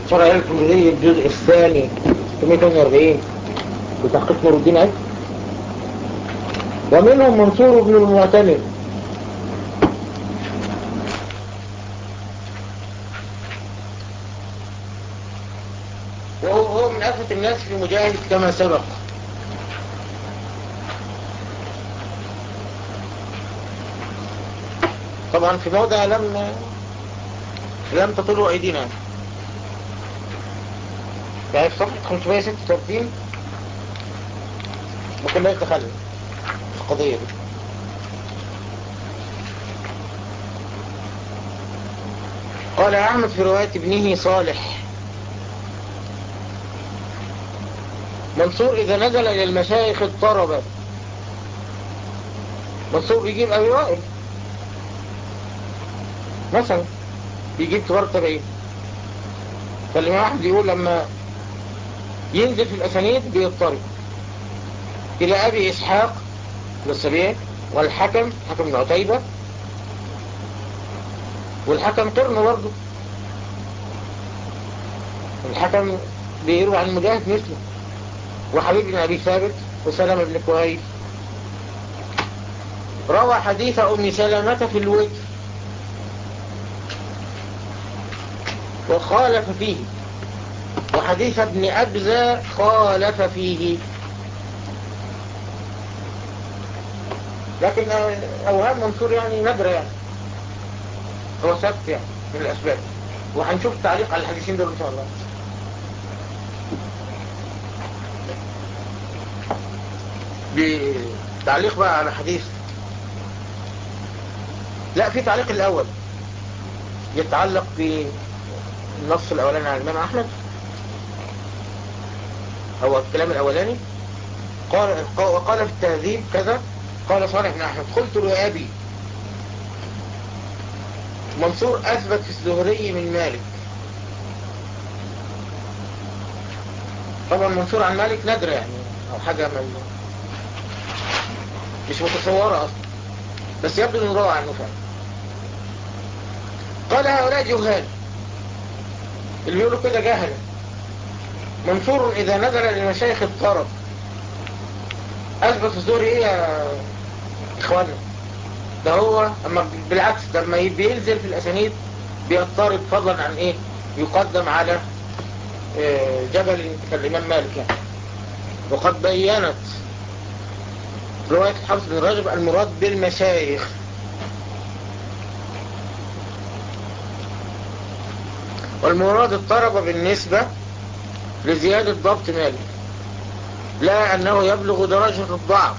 شرع الكمرية الجزء الثاني 148 بتحقيق نور الدين عيد ومنهم منصور بن المعتمر وهو هو من أفة الناس في مجاهد كما سبق طبعا في موضع لم لم تطلوا أيدينا يعني في صفحة 536 ما كناش دخلنا في القضية دي قال أحمد في رواية ابنه صالح منصور إذا نزل إلى المشايخ الطربة منصور بيجيب أبي وائل مثلا بيجيب كبار التابعين فالإمام أحمد يقول لما ينزل في الأسانيد بيضطرب إلى أبي إسحاق والسبيع والحكم حكم بن عتيبة والحكم قرن برضه الحكم بيروي عن مجاهد مثله وحبيب بن أبي ثابت وسلم بن كويس روى حديث أم سلامة في الوجه وخالف فيه وحديث ابن أبزة خالف فيه لكن أوهام منصور يعني نادرة يعني هو ثبت يعني من الأسباب وهنشوف تعليق على الحديثين دول إن شاء الله بتعليق بقى على حديث لا في تعليق الأول يتعلق بالنص الأولاني على الإمام أحمد هو الكلام الأولاني قال وقال في التهذيب كذا قال صالح بن أحمد قلت له أبي منصور أثبت في الزهري من مالك طبعا منصور عن مالك نادرة يعني أو حاجة من مش متصورة أصلا بس يبدو أنه روى عنه فعلا قال هؤلاء جهال اللي بيقولوا كده جاهلة منصور إذا نزل لمشايخ الطرب أثبت الزهري إيه يا إخوانا ده هو أما بالعكس لما بينزل في الأسانيد بيضطرب فضلا عن إيه يقدم على جبل الإمام مالك يعني وقد بينت رواية الحافظ بن رجب المراد بالمشايخ والمراد الطرب بالنسبة لزيادة ضبط مالك لا أنه يبلغ درجة الضعف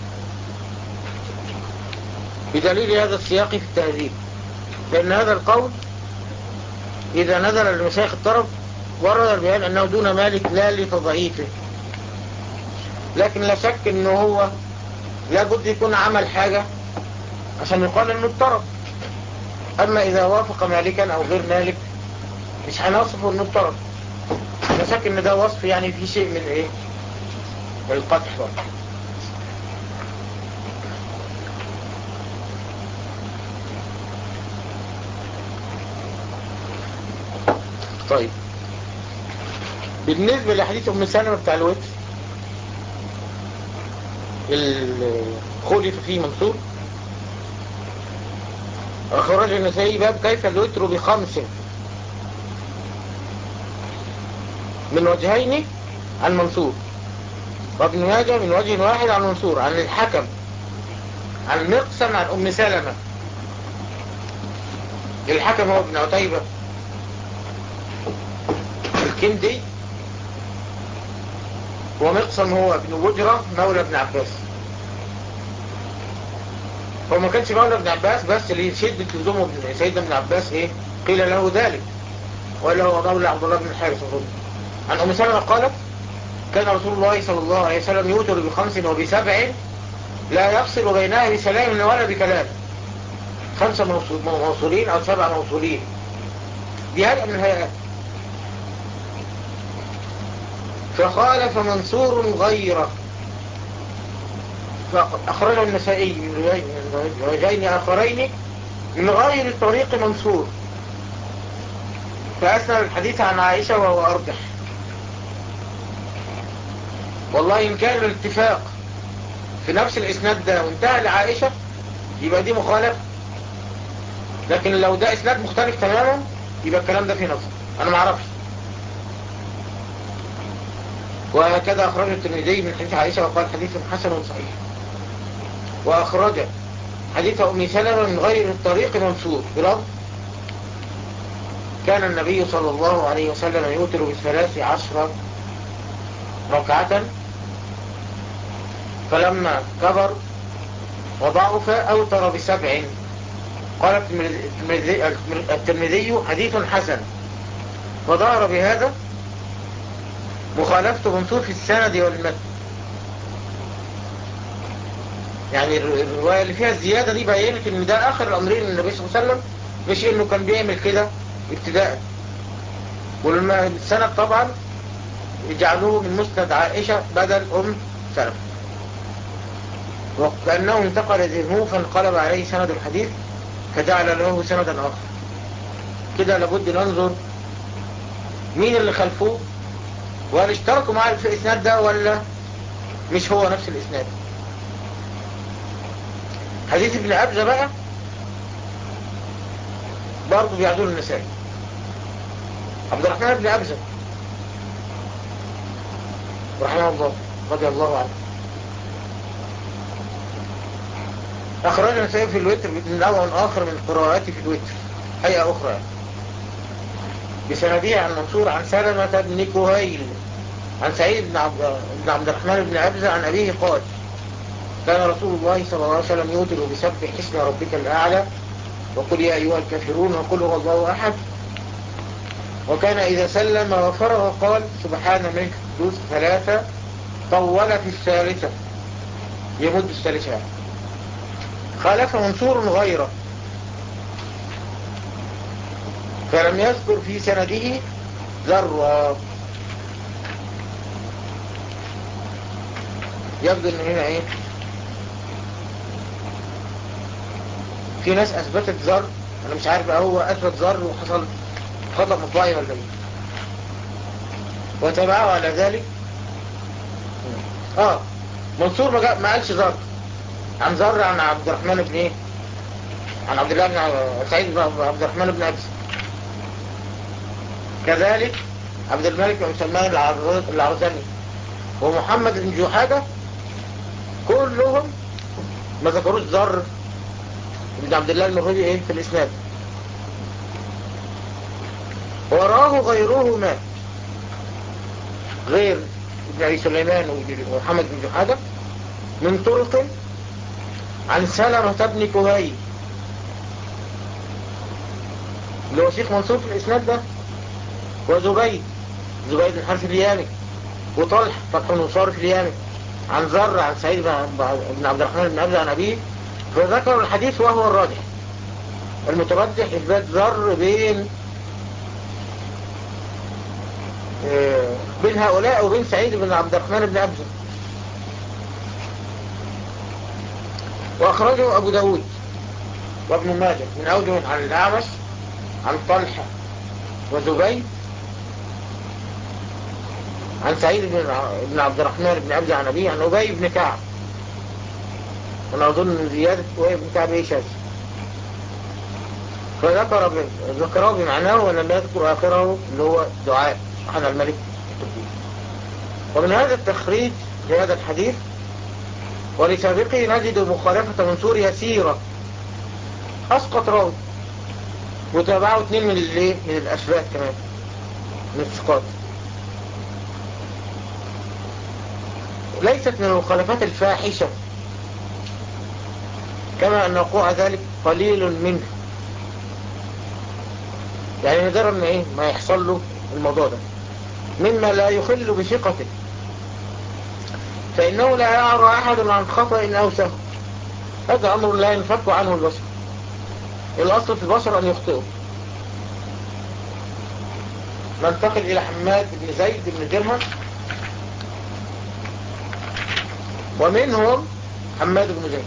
بدليل هذا السياق في التهذيب لأن هذا القول إذا نزل لمشايخ الطرب ورد البيان أنه دون مالك لا لتضعيفه لكن لا شك أنه هو لابد يكون عمل حاجة عشان يقال أنه الطرب أما إذا وافق مالكا أو غير مالك مش هنصفه أنه الطرب لا شك أن ده وصف يعني في شيء من إيه من القدح برضه طيب بالنسبة لحديث أم سلمة بتاع الوتر خلف فيه منصور أخرج النسائي باب كيف الوتر بخمس من وجهين عن منصور وابن ماجه من وجه واحد عن منصور عن الحكم عن مقسم عن أم سلمة الحكم هو ابن عتيبة الكندي ومقسم هو ابن بجرة مولى ابن عباس هو ما كانش مولى ابن عباس بس لشدة لزومه سيدنا ابن عباس ايه قيل له ذلك ولا هو مولى عبد الله بن الحارث عن أم سلمة قالت كان رسول الله صلى الله عليه وسلم يوتر بخمس وبسبع لا يفصل بينها بسلام ولا بكلام خمسة موصولين أو سبع موصولين دي هيئة من الهيئات فخالف منصور غيره فأخرجه النسائي من وجهين آخرين من غير طريق منصور فأسنى الحديث عن عائشة وهو أرجح والله إن كان الاتفاق في نفس الإسناد ده وانتهى لعائشة يبقى دي مخالف لكن لو ده إسناد مختلف تماما يبقى الكلام ده في نظر أنا ما اعرفش وهكذا أخرج الترمذي من حديث عائشة وقال حديث حسن صحيح وأخرج حديث أم سلمة من غير الطريق منصور برغم كان النبي صلى الله عليه وسلم يوتر بثلاث عشر ركعة فلما كبر وضعف أوتر بسبع قال الترمذي حديث حسن وظهر بهذا مخالفة منصور في السند والمتن يعني الرواية اللي فيها الزيادة دي بيّنت ان ده اخر الامرين للنبي صلى الله عليه وسلم مش انه كان بيعمل كده ابتداء ولما السند طبعا يجعلوه من مسند عائشة بدل ام سلمة وكأنه انتقل ذهنه فانقلب عليه سند الحديث فجعل له سندا آخر كده لابد ننظر مين اللي خلفوه وهل اشتركوا معاه في الإسناد ده ولا مش هو نفس الإسناد حديث ابن أبزة بقى برضه بيعدون النسائي عبد الرحمن بن أبزة رحمه الله رضي الله عنه أخرج النسائي في الوتر من نوع آخر من القراءات في الوتر هيئة أخرى بسنديه عن منصور عن سلمة بن كهيل عن سعيد بن عبد, بن عبد الرحمن بن أبزة عن أبيه قال كان رسول الله صلى الله عليه وسلم يوتر بسبح اسم ربك الأعلى وقل يا أيها الكافرون وقل هو الله أحد وكان إذا سلم وفرغ قال سبحان منك دوس ثلاثة طول في الثالثة يمد الثالثة خالف منصور غيره فلم يذكر في سنده ذرة يبدو ان هنا ايه في ناس اثبتت ذر انا مش عارف هو اثبت ذر وحصل خطأ مطبعي ولا ايه وتبعه على ذلك اه منصور ما, ما قالش ذر عن ذر عن عبد الرحمن بن ايه عن عبد الله بن سعيد بن عبد الرحمن بن أبس كذلك عبد الملك بن سلمان العرزاني ومحمد بن جوحادة كلهم ما ذكروش ذر بن عبد الله المغربي ايه في الاسناد وراه غيرهما غير ابن ابي سليمان ومحمد بن جحادة من طرق عن سلمة بن كهي اللي هو شيخ منصور في الاسناد ده وزبيد زبيد بن حرف اليامي وطلح فتح النصار في اليامي عن ذر عن سعيد بن عبد الرحمن بن أبي عن أبيه فذكروا الحديث وهو الراجح المترجح إثبات ذر بين آه، بين هؤلاء وبين سعيد بن عبد الرحمن بن أبزر وأخرجه أبو داود وابن ماجه من أوجه عن الأعمش عن طلحة وزبيد عن سعيد بن عبد الرحمن بن عبد عن أبيه عن أبي بن كعب أنا أظن زيادة أبي بن كعب إيه شاذ فذكر ذكره بمعناه ولم يذكر آخره اللي هو دعاء سبحان الملك ومن هذا التخريج لهذا الحديث ولسابقه نجد مخالفة منصور يسيرة أسقط راوي وتابعوا اثنين من الايه من الأشباه كمان من الثقات ليست من المخالفات الفاحشة كما أن وقوع ذلك قليل منه يعني ندر ان ايه ما يحصل له الموضوع ده مما لا يخل بثقته فإنه لا يعرى أحد عن خطأ أو سهو هذا أمر لا ينفك عنه البشر الأصل في البشر أن يخطئوا ننتقل إلى حماد بن زيد بن درهم ومنهم حماد بن زيد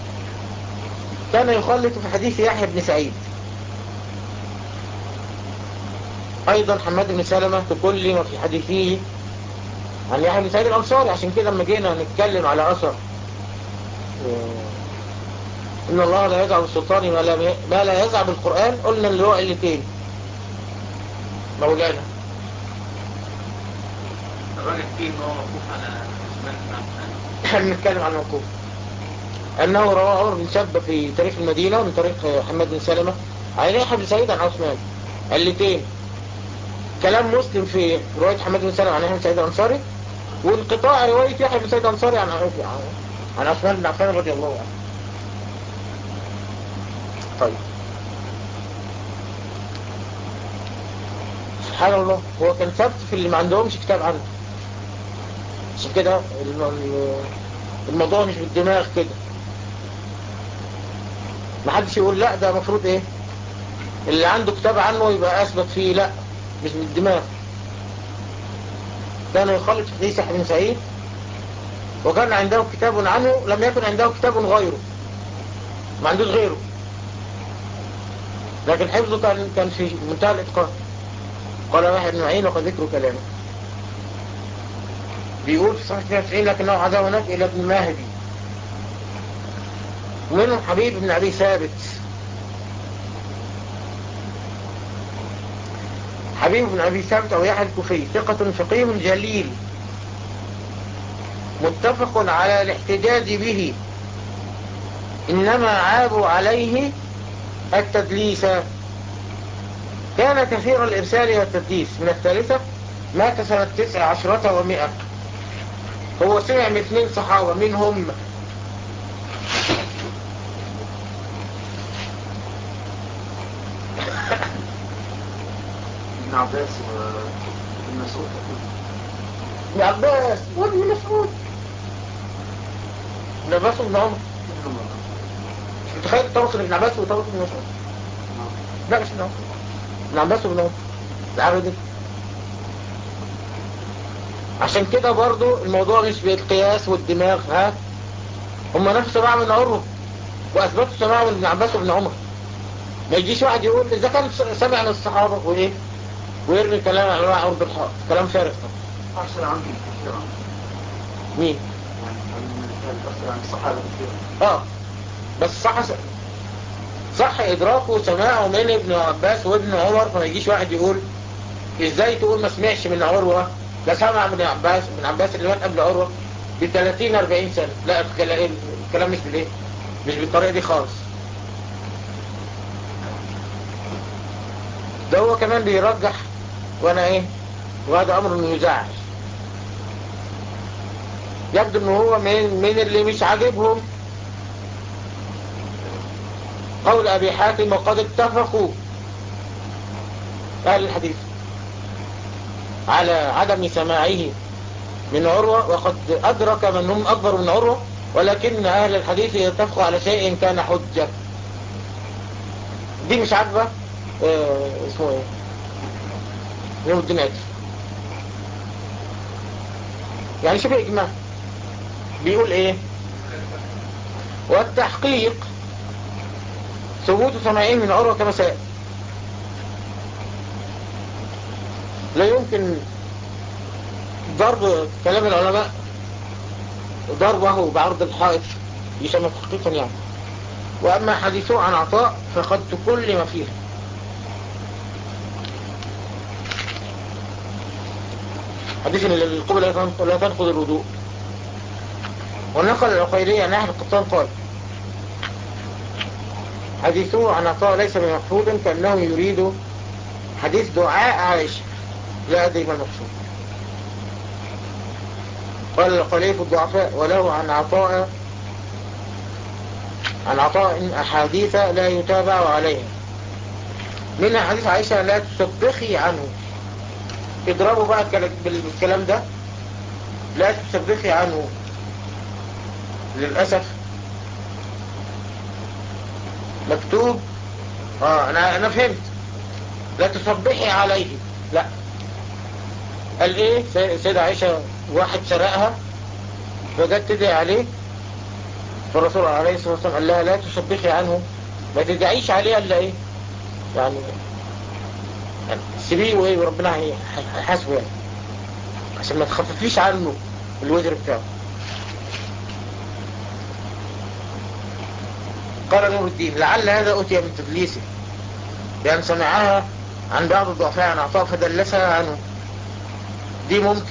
كان يخلط في حديث يحيى بن سعيد ايضا حماد بن سلمة تكلم في حديثه عن يحيى بن سعيد الانصاري عشان كده لما جينا نتكلم على اثر ان الله لا يزعب السلطان ما لا, ما لا يزعب القرآن قلنا اللي هو قلتين مولانا الراجل فيه ان هو موقوف على عثمان بن عفان احنا بنتكلم عن الموقوف انه رواه عمر بن شاب في تاريخ المدينة من طريق حماد بن سلمة عن يحيى بن سعيد عن عثمان قلتين كلام مسلم في رواية حماد بن سلمة عن يحيى بن سعيد الانصاري وانقطاع رواية يحيى بن سعيد الانصاري عن عن عثمان بن عفان رضي الله عنه طيب سبحان الله هو كان ثبت في اللي ما عندهمش كتاب عنه عشان كده الم- الموضوع مش بالدماغ كده ما حدش يقول لا ده مفروض ايه اللي عنده كتاب عنه يبقى اثبت فيه لا مش من الدماغ كان يخلط حديث يحيى بن سعيد وكان عنده كتاب عنه لم يكن عنده كتاب غيره ما عندوش غيره لكن حفظه كان كان في منتهى الاتقان قال واحد بن معين وقد ذكر كلامه بيقول في صحيح 92 لكنه عزاه هناك الى ابن مهدي ومنهم حبيب بن ابي ثابت حبيب بن ابي ثابت او يحيى الكوفي ثقة فقيه جليل متفق على الاحتجاج به انما عابوا عليه التدليس كان كثير الإرسال والتدليس من الثالثة مات سنة تسع عشرة ومئة هو سمع من اثنين صحابة منهم ابن عباس وابن مسعود ابن عباس وابن مسعود ابن عباس وابن عمر مش متخيل طبق ابن عباس وطبق ابن مسعود لا مش ابن عمر ابن عباس وابن عمر العربي دي عشان كده برضو الموضوع مش بالقياس والدماغ ها هم نفس سماع من عروة واثبتوا سماع من ابن عباس وابن عمر ما يجيش واحد يقول اذا كان سمع من الصحابة وايه ويرمي كلام على عرض الحائط كلام فارغ طبعا أحسن عندي كثيرا مين يعني من الأحسن عن الصحابة كثيرا اه بس صح صح ادراكه وسماعه من ابن عباس وابن عمر فما يجيش واحد يقول ازاي تقول ما سمعش من عروة ده سمع من عباس من عباس اللي مات قبل عروة ب 30 40 سنة لا الكلام الكلام مش بالايه مش بالطريقة دي خالص ده هو كمان بيرجح وانا ايه وهذا امر انه يزعل يبدو ان هو من من اللي مش عاجبهم قول ابي حاتم وقد اتفقوا اهل الحديث على عدم سماعه من عروة وقد ادرك من هم اكبر من عروة ولكن اهل الحديث يتفقوا على شيء كان حجة دي مش عاجبة اه اسمه ايه نور الدين عدل يعني شبه اجماع بيقول ايه والتحقيق ثبوت سماعين من عروة كما سائل لا يمكن ضرب كلام العلماء ضربه بعرض الحائط يسمى تحقيقا يعني وأما حديثه عن عطاء فقد تكلم فيه حديث ان القبل لا تنقض الوضوء ونقل العقيرية عن أحد القطان قال حديثه عن عطاء ليس بمحفوظ كأنه يريد حديث دعاء عائشة لا أدري ما المقصود قال القليل في الضعفاء وله عن عطاء عن عطاء أحاديث لا يتابع عليها منها حديث عائشة لا تسبخي عنه اضربوا بقى بالكلام ده لا تسبخي عنه للأسف مكتوب اه انا انا فهمت لا تصبحي عليه لا قال ايه سيدة عائشة واحد سرقها فجت تدعي عليه فالرسول عليه الصلاة والسلام قال لها لا تصبحي عنه ما تدعيش عليه الا ايه يعني سيبيه وايه وربنا هي- هيحاسبه يعني عشان ما تخففيش عنه الوزر بتاعه قال نور الدين لعل هذا أتي من تدليسه لأن سمعها عن بعض الضعفاء عن عطاء فدلسها عنه دي ممكن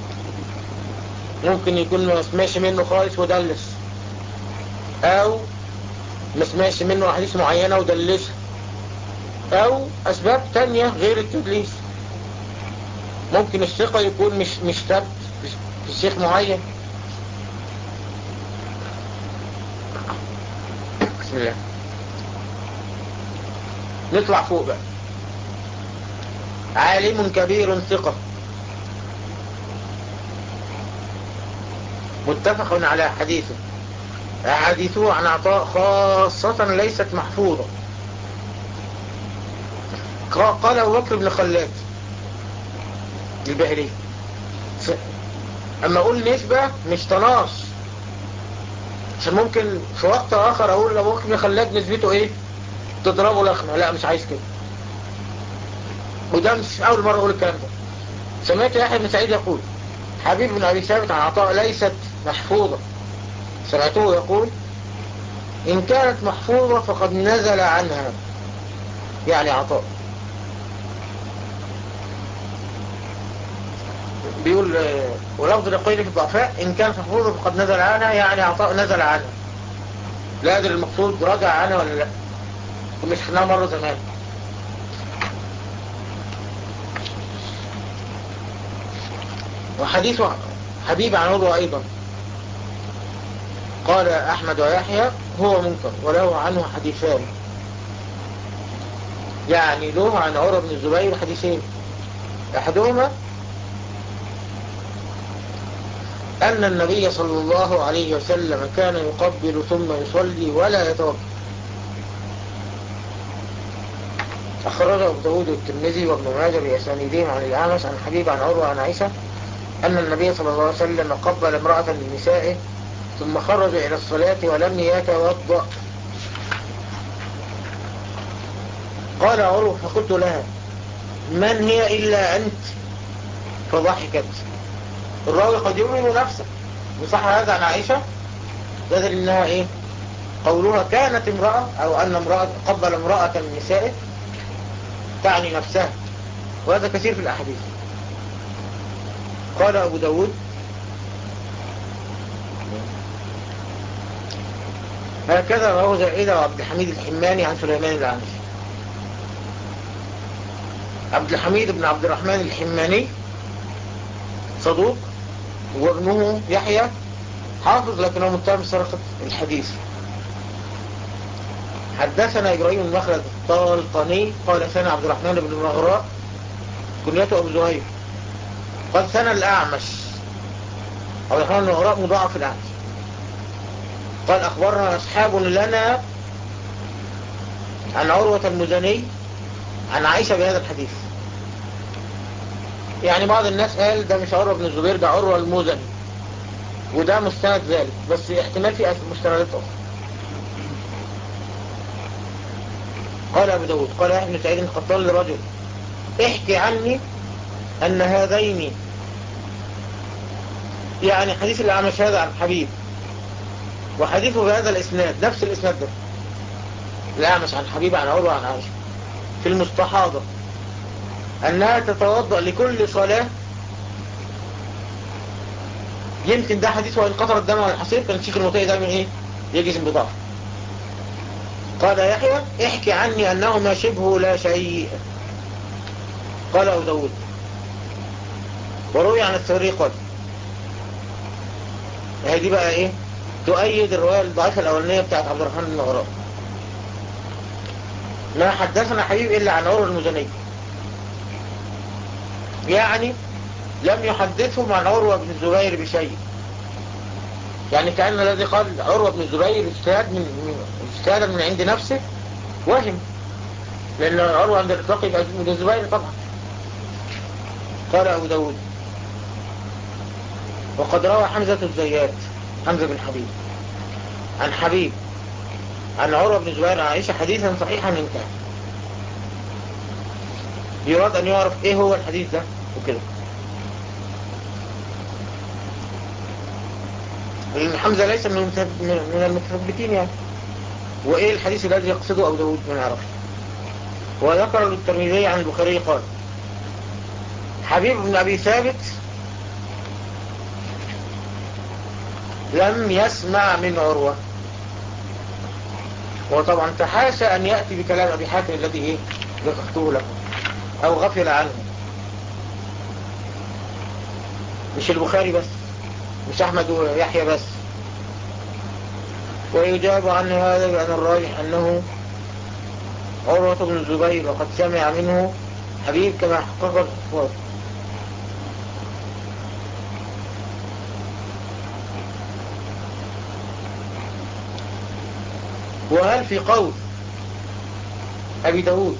ممكن يكون ما سمعش منه خالص ودلس او ما سمعش منه احاديث معينة ودلسها او اسباب تانية غير التدليس ممكن الثقة يكون مش مش ثابت في في الشيخ معين بسم الله نطلع فوق بقى عالم كبير ثقة متفق على حديثه أحاديثه عن عطاء خاصة ليست محفوظة قا- قال أبو بكر بن خلاد البهري س- أما أقول نسبة مش تناص عشان ممكن في وقت آخر أقول أبو بكر بن خلاد نسبته إيه تضربه لخمة لا مش عايز كده وده مش أول مرة أقول الكلام ده سمعت يحيى بن سعيد يقول حبيب بن أبي ثابت عن عطاء ليست محفوظة سمعته يقول إن كانت محفوظة فقد نزل عنها يعني عطاء بيقول آه، ولفظ لقيل في الضعفاء إن كانت محفوظة فقد نزل عنها يعني عطاء نزل عنها لا أدري المقصود رجع عنها ولا لا ومش خدناها مرة زمان وحديث حبيب عن عروة أيضا قال أحمد ويحيى هو منكر وله عنه حديثان يعني له عن عروة بن الزبير حديثين أحدهما أن النبي صلى الله عليه وسلم كان يقبل ثم يصلي ولا يتوضا أخرجه أبو داود والترمذي وابن ماجه بأسانيدهم عن الأعمش عن حبيب عن عروة عن عائشة أن النبي صلى الله عليه وسلم قبل امرأة من نسائه ثم خرج إلى الصلاة ولم يتوضأ قال عروة فقلت لها من هي إلا أنت فضحكت الراوي قد يؤمن نفسه وصح هذا عن عائشة بدل إنها إيه قولها كانت امرأة أو أن امرأة قبل امرأة من نسائه تعني نفسها وهذا كثير في الأحاديث قال أبو داود هكذا روى زائدة وعبد الحميد الحماني عن سليمان العنسي عبد الحميد بن عبد الرحمن الحماني صدوق وابنه يحيى حافظ لكنه متهم بسرقة الحديث حدثنا إبراهيم المخلد الطالقاني قال ثنا عبد الرحمن بن المغراء كنيته أبو زهير قال ثنا الأعمش عبد الرحمن بن المغراء مضاعف الأعمش قال أخبرنا أصحاب لنا عن عروة المزني عن عائشة بهذا الحديث يعني بعض الناس قال ده مش عروة بن الزبير ده عروة المزني وده مستند ذلك بس احتمال في مستندات أخرى قال أبو داود قال يحيى بن سعيد القطان لرجل احكي عني أن هذين يعني حديث الأعمش هذا عن حبيب وحديثه بهذا الإسناد نفس الإسناد ده الأعمش عن حبيب عن عروة عن عائشة في المستحاضة أنها تتوضأ لكل صلاة يمكن ده حديث وإن قطر الدم على الحصير كان الشيخ المطيع دايما إيه يجزم بضعف قال يحيى احكي عني أنهما شبه لا شيء قال أبو داود وروي عن الثوري قال هذه بقى ايه تؤيد الرواية الضعيفة الأولانية بتاعت عبد الرحمن بن غراب ما حدثنا حبيب إلا عن عروة المزني يعني لم يحدثهم عن عروة بن الزبير بشيء يعني كأن الذي قال عروة بن الزبير اجتهاد من اجتهادا من عند نفسه وهم لأن عروة عند الإطلاق يبقى بن الزبير طبعا قال أبو داود وقد روى حمزة الزيات حمزة بن حبيب عن حبيب عن عروة بن زبير عن عائشة حديثا صحيحا انتهى يراد أن يعرف إيه هو الحديث ده وكده لأن حمزة ليس من المتثب- من المتثبتين يعني وإيه الحديث الذي يقصده أبو داود ما نعرفش وذكر الترمذي عن البخاري قال حبيب بن أبي ثابت لم يسمع من عروة وطبعا تحاشى أن يأتي بكلام أبي حاتم الذي إيه ذكرته له أو غفل عنه مش البخاري بس مش أحمد ويحيى بس ويجاب عن هذا بأن الراجح أنه عروة بن الزبير وقد سمع منه حبيب كما حقق الحفاظ وهل في قول أبي داود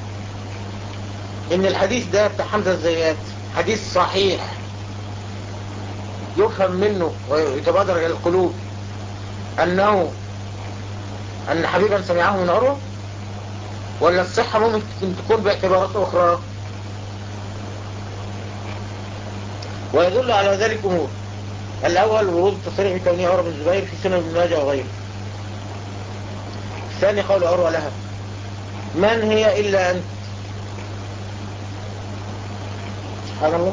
إن الحديث ده بتاع حمزة الزيات حديث صحيح يفهم منه ويتبادر إلى القلوب أنه أن حبيبا سمعه من عروة ولا الصحة ممكن تكون باعتبارات أخرى ويدل على ذلك أمور الأول ورود التصريح بكونه عروة بن الزبير في سنة ابن ماجه وغيره الثاني قول عروة لها من هي إلا أنت سبحان الله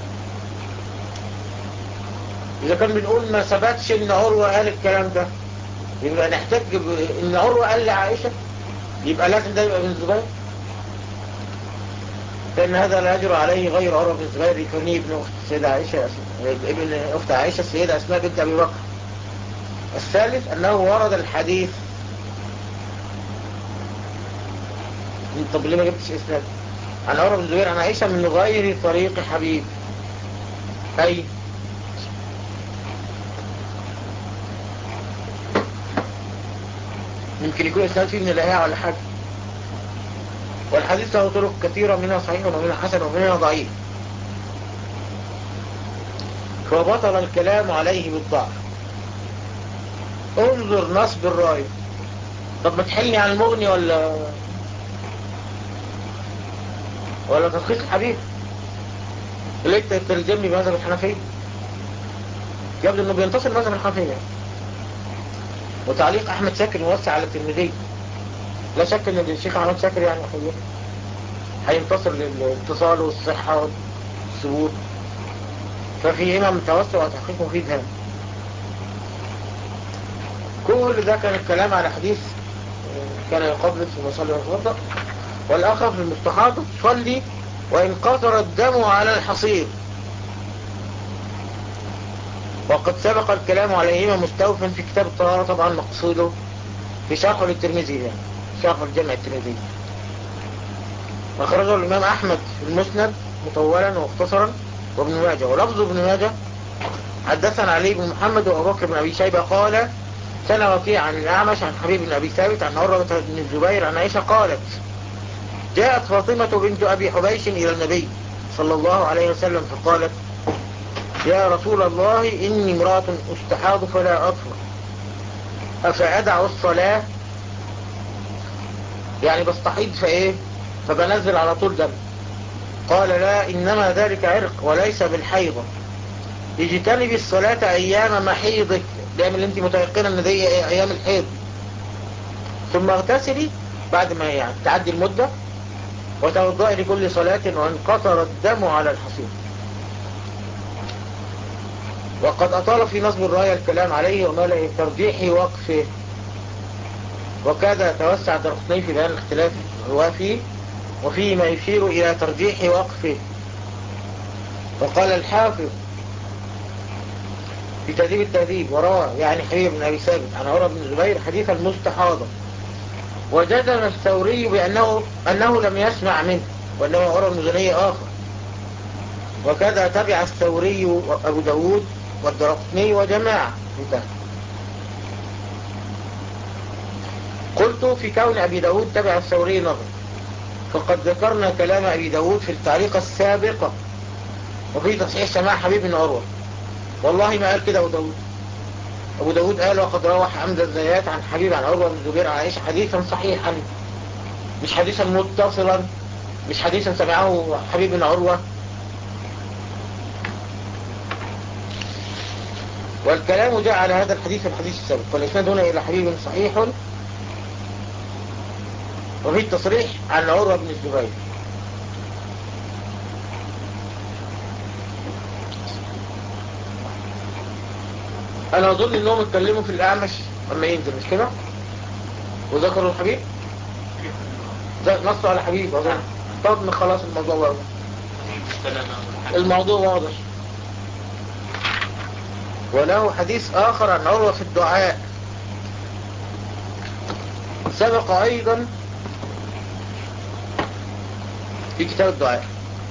إذا كان بنقول ما ثبتش إن عروة قال الكلام ده يبقى نحتاج ب- إن عروة قال لعائشة يبقى لازم ده يبقى بن الزبير لأن هذا لا يجرى عليه غير عروة بن الزبير لكونه ابن أخت السيدة عائشة ابن أخت عائشة السيدة أسماء بنت أبي بكر الثالث أنه ورد الحديث طب ليه ما جبتش إسناد عن عروة بن الزبير عن عائشة من غير طريق حبيب أي يمكن يكون إسناد فيه من الإهاء ولا حاجة والحديث له طرق كثيرة منها صحيح ومنها حسن ومنها ضعيف فبطل الكلام عليه بالضعف انظر نصب الراية طب ما تحلني عن المغني ولا ولا تلخيص الحبيب ليه تلزمني بمذهب الحنفية يبدو انه بينتصر مذهب الحنفية وتعليق احمد شاكر موسع على الترمذي لا شك ان الشيخ احمد شاكر يعني حقيقي هينتصر للاتصال والصحة والثبوت ففي امام توسع وتحقيق مفيد هام كل ده كان الكلام على حديث كان يقبل في المصلي والتوضأ والآخر في المستحاضة تصلي وإن قطر الدم على الحصير وقد سبق الكلام عليهما مستوفا في كتاب الطهارة طبعا مقصوده في شرح للترمذي يعني شرح الجمع الترمذي أخرجه الإمام أحمد في المسند مطولا ومختصرا وابن ماجه ولفظ ابن ماجه حدثنا علي بن محمد وأبو بكر بن أبي شيبة قال سنة وكيع عن الأعمش عن حبيب بن أبي ثابت عن عروة بن الزبير عن عائشة قالت جاءت فاطمة بنت أبي حبيش إلى النبي صلى الله عليه وسلم فقالت يا رسول الله إني امرأة استحاض فلا أطهر أفأدع الصلاة يعني بستحيض فإيه فبنزل على طول دم قال لا إنما ذلك عرق وليس بالحيضة اجتنبي الصلاة أيام محيضك دائما اللي انت متيقنة ان دي أيام الحيض ثم اغتسلي بعد ما يعني تعدي المدة وتوضئي لكل صلاة وان قطر الدم على الحصير وقد أطال في نصب الراية الكلام عليه ومال ترجيح وقفه وكذا توسع درقني في بيان الاختلاف هو فيه وفيه ما يشير إلى ترجيح وقفه وقال الحافظ في تهذيب التهذيب وروى يعني حبيب بن أبي ثابت عن عروة بن الزبير حديث المستحاضة وجزم الثوري بأنه أنه لم يسمع منه وأنه عروة بن زني آخر وكذا تبع الثوري وأبو داود والدرقني وجماعة انتهى قلت في كون أبي داود تبع الثوري نظر فقد ذكرنا كلام أبي داود في التعليقة السابقة وفي تصحيح سماع حبيب بن عروة والله ما قال كده أبو داود أبو داود قال وقد روى حمد الزيات عن حبيب عن عروة بن الزبير عن عائشة حديثا صحيحا مش حديثا متصلا مش حديثا سمعه حبيب بن عروة والكلام جاء على هذا الحديث الحديث السابق والإسناد هنا إلى حبيب صحيح وفي التصريح عن عروة بن الزبير أنا أظن أنهم اتكلموا في الأعمش لما ينزل مش كده وذكروا الحبيب نصوا على حبيب أظن طب خلاص الموضوع واضح الموضوع واضح وله حديث آخر عن عروة في الدعاء سبق أيضا في كتاب الدعاء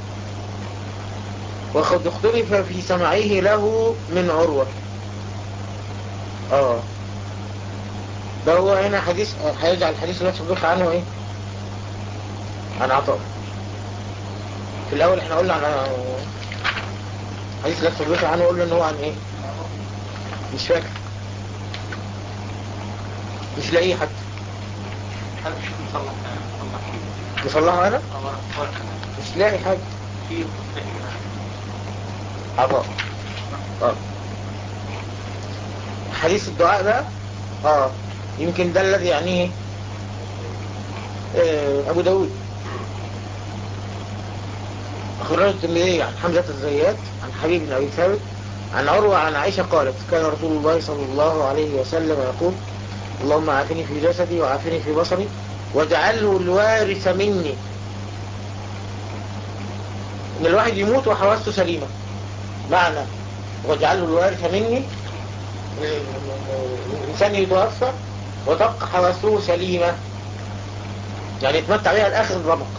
وقد اختلف في سمعه له من عروة اه ده هو هنا حديث هيجعل الحديث اللي تصدق عنه ايه عن عطاء في الاول احنا قلنا عن حديث لا تصدق عنه قلنا ان هو عن ايه مش فاكر مش لاقيه حتى هل مش مصلح مصلح نصلحه انا أو مش لاقي حاجة في عطاء اه حديث الدعاء ده اه يمكن ده الذي يعنيه آه ابو داود اخرجه الترمذي عن حمزة الزيات عن حبيب بن ابي ثابت عن عروة عن عائشة قالت كان رسول الله صلى الله عليه وسلم يقول اللهم عافني في جسدي وعافني في بصري واجعله الوارث مني ان الواحد يموت وحواسته سليمة معنى واجعله الوارث مني الإنسان يتوفى وتبقى حواسته سليمة يعني يتمتع بها الآخر الرمق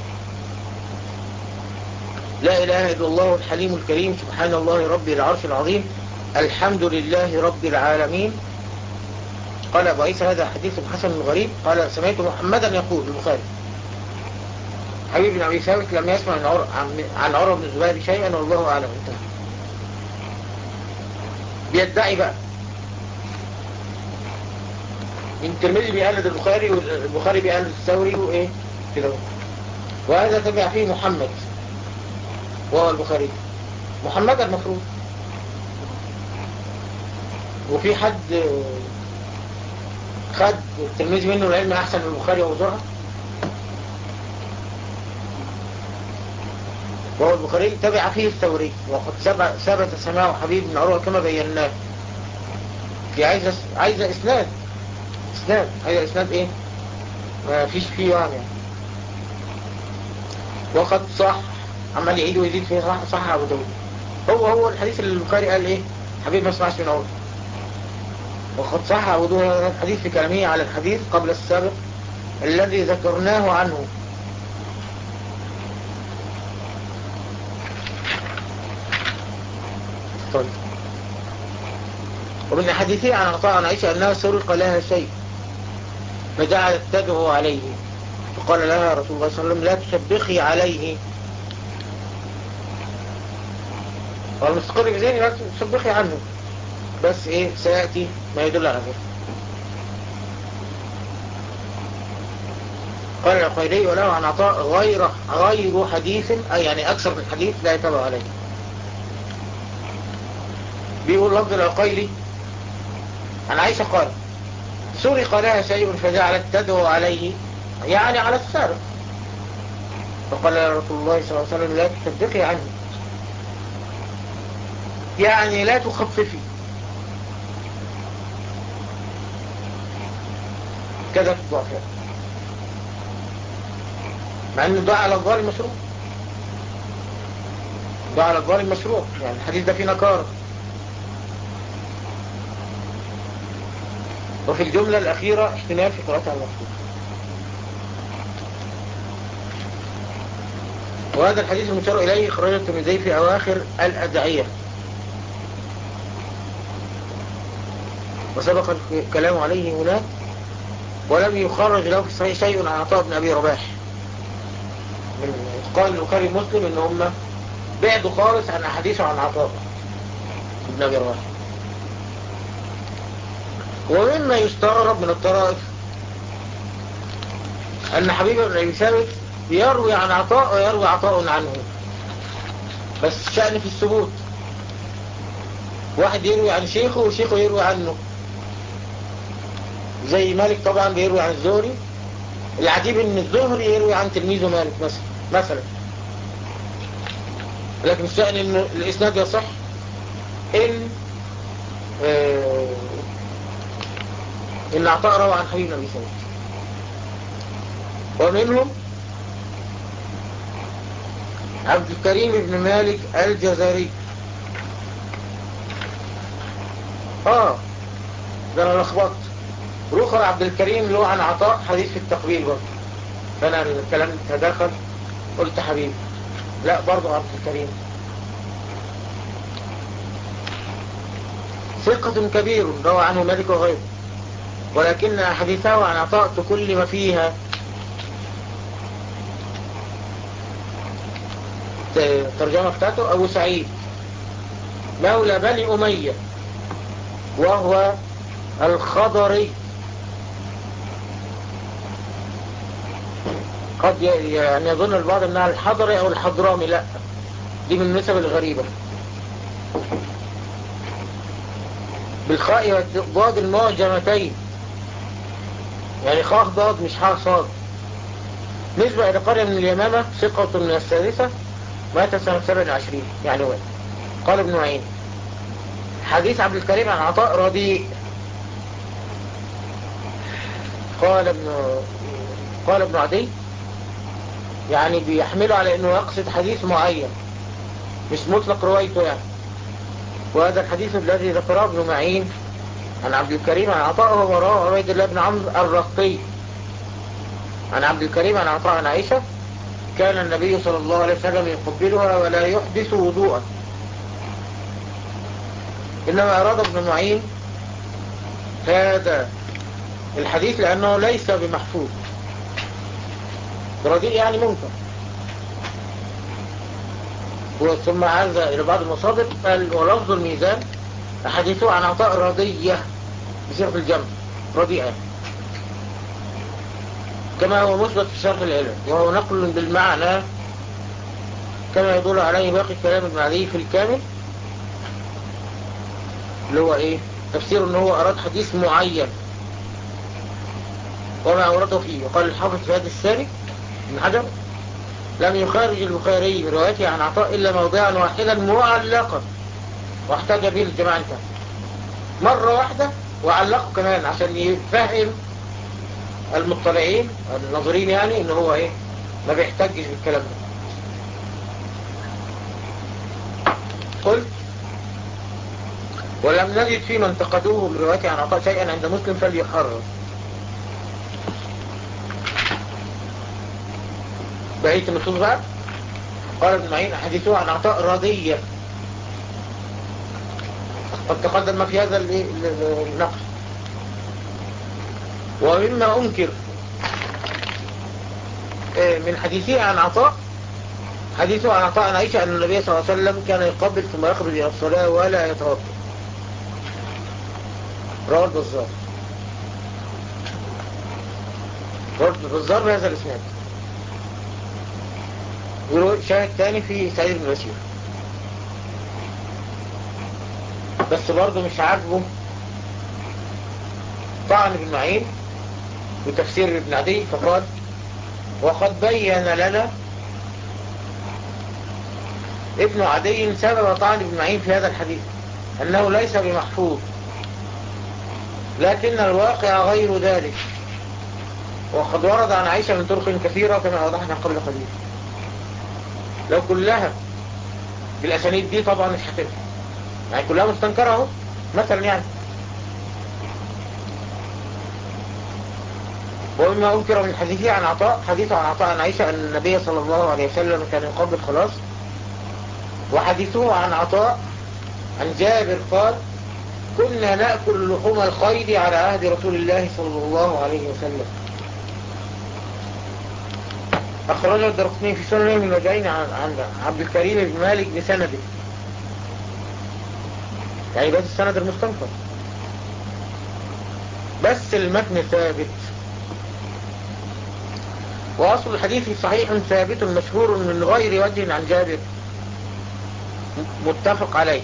لا إله إلا الله الحليم الكريم سبحان الله ربي العرش العظيم الحمد لله رب العالمين قال أبو عيسى هذا حديث حسن غريب قال سمعت محمدا يقول البخاري حبيب بن أبي ثابت لم يسمع عن عر... عن, عن عروة بن الزبير شيئا والله أعلم انتهى بيدعي بقى الترمذي بيقلد البخاري والبخاري بيقلد الثوري وايه كده وهذا تبع فيه محمد وهو البخاري محمد المفروض وفي حد خد التلميذ منه العلم احسن من البخاري وزرعه وهو البخاري تبع فيه الثوري وقد ثبت ثبت سماعه حبيب بن عروة كما بيناه في عايزة عايزة اسناد اسناد عايزة اسناد ايه ما فيش فيه وهم يعني وقد صح عمال يعيد ويزيد فيه صح صح ابو داود هو هو الحديث اللي البخاري قال ايه حبيب ما اسمعش من عروة وقد صح ابو داود هذا الحديث في كلامه على الحديث قبل السابق الذي ذكرناه عنه طيب ومن حديثه عن عطاء عن عائشة أنها سرق لها شيء فجعلت تدعو عليه فقال لها رسول الله صلى الله عليه وسلم لا تشبخي عليه والمستقر بذهني لا تشبخي عنه بس ايه سيأتي ما يدل على ذلك قال الخيري وله عن عطاء غير غير حديث أي يعني أكثر من حديث لا يتبع عليه بيقول لفظ العقيلي عن عائشة قال سرق لها شيء فجعلت تدعو عليه يعني على السارق فقال يا رسول الله صلى الله عليه وسلم لا تصدقي عنه يعني لا تخففي كذا في الضعفاء مع انه دعا على الظالم مشروع دعا على الظالم مشروع يعني الحديث ده فيه نكاره وفي الجملة الأخيرة احتمال في قراءتها المكتوب وهذا الحديث المشار إليه خرج الترمذي في أواخر الأدعية وسبق الكلام عليه هناك ولم يخرج له في الصحيح شيء عن عطاء بن أبي رباح من قال البخاري مسلم ان هم بعدوا خالص عن أحاديثه عن عطاء بن أبي رباح ومما يستغرب من الطرائف أن حبيب بن أبي ثابت يروي عن عطاء ويروي عطاء عنه بس شأن في الثبوت واحد يروي عن شيخه وشيخه يروي عنه زي مالك طبعا بيروي عن الزهري العجيب ان الزهري يروي عن تلميذه مالك مثلا مثلا لكن الشأن ان الاسناد يصح ان آه ان عطاء روى عن حبيب نبي سلام ومنهم عبد الكريم بن مالك الجزري اه ده انا لخبطت رخر عبد الكريم له عن عطاء حديث في التقبيل برضه فانا الكلام تدخل قلت حبيب لا برضه عبد الكريم ثقة كبير روى عنه مالك وغيره ولكن حديثه عن عطاء تكلم فيها الترجمة بتاعته أبو سعيد مولى بني أمية وهو الخضري قد يعني يظن البعض انها الحضري او الحضرامي لا دي من النسب الغريبة بالخاء والضاد المعجمتين يعني خاء ضاد مش حاء صاد نسبة إلى قرية من اليمامة ثقة من السادسة مات سنة 27 يعني وين قال ابن معين حديث عبد الكريم عن عطاء رديء قال ابن قال ابن عدي يعني بيحمله على انه يقصد حديث معين مش مطلق روايته يعني وهذا الحديث الذي ذكره ابن معين عن عبد الكريم عن عطاء هو رواه عبيد الله بن عمرو الرقي عن عبد الكريم عن عطاء عن عائشة كان النبي صلى الله عليه وسلم يقبلها ولا يحدث وضوءا إنما أراد ابن معين هذا الحديث لأنه ليس بمحفوظ رديء يعني منكر ثم عز إلى بعض المصادر قال ولفظ الميزان حديثه عن عطاء رضية بصيغة الجمع رديئة كما هو مثبت في شرح العلم وهو نقل بالمعنى كما يدل عليه باقي كلام ابن علي في الكامل اللي هو ايه تفسير ان هو اراد حديث معين وما اورده فيه وقال الحافظ في هذا الثاني ابن حجر لم يخارج البخاري بروايته عن عطاء الا موضعا واحدا معلقا واحتاج به الجماعة انت مرة واحدة وعلقه كمان عشان يفهم المطلعين الناظرين يعني ان هو ايه ما بيحتاجش بالكلام ده قلت ولم نجد في من انتقدوه من روايته عن عطاء شيئا عند مسلم فليحرر بقية النصوص بقى قال ابن معين حديثه عن عطاء رضية قد تقدم ما في هذا النقل ومما أنكر من حديثه عن عطاء حديثه عن عطاء عن عائشة أن النبي صلى الله عليه وسلم كان يقبل ثم يخرج إلى الصلاة ولا يتوضا رواه البزار رواه البزار بهذا الاسناد ورواه شاهد ثاني في سعيد بن بشير بس برضه مش عاجبه طعن ابن معين وتفسير ابن عدي فقال وقد بين لنا ابن عدي سبب طعن ابن معين في هذا الحديث أنه ليس بمحفوظ لكن الواقع غير ذلك وقد ورد عن عائشة من طرق كثيرة كما وضحنا قبل قليل لو كلها بالأسانيد دي طبعا مش هتفهم يعني كلها مستنكرة اهو مثلا يعني ومما أنكر من حديثه عن عطاء حديثه عن عطاء عن عائشة أن النبي صلى الله عليه وسلم كان يقبل خلاص وحديثه عن عطاء عن جابر قال كنا نأكل لحوم الخيل على عهد رسول الله صلى الله عليه وسلم أخرجه الدرقطني في سنة من وجعين عن عبد الكريم بن مالك بسنده يعني بس السند المستنكر بس المتن ثابت وأصل الحديث صحيح ثابت مشهور من غير وجه عن جابر متفق عليه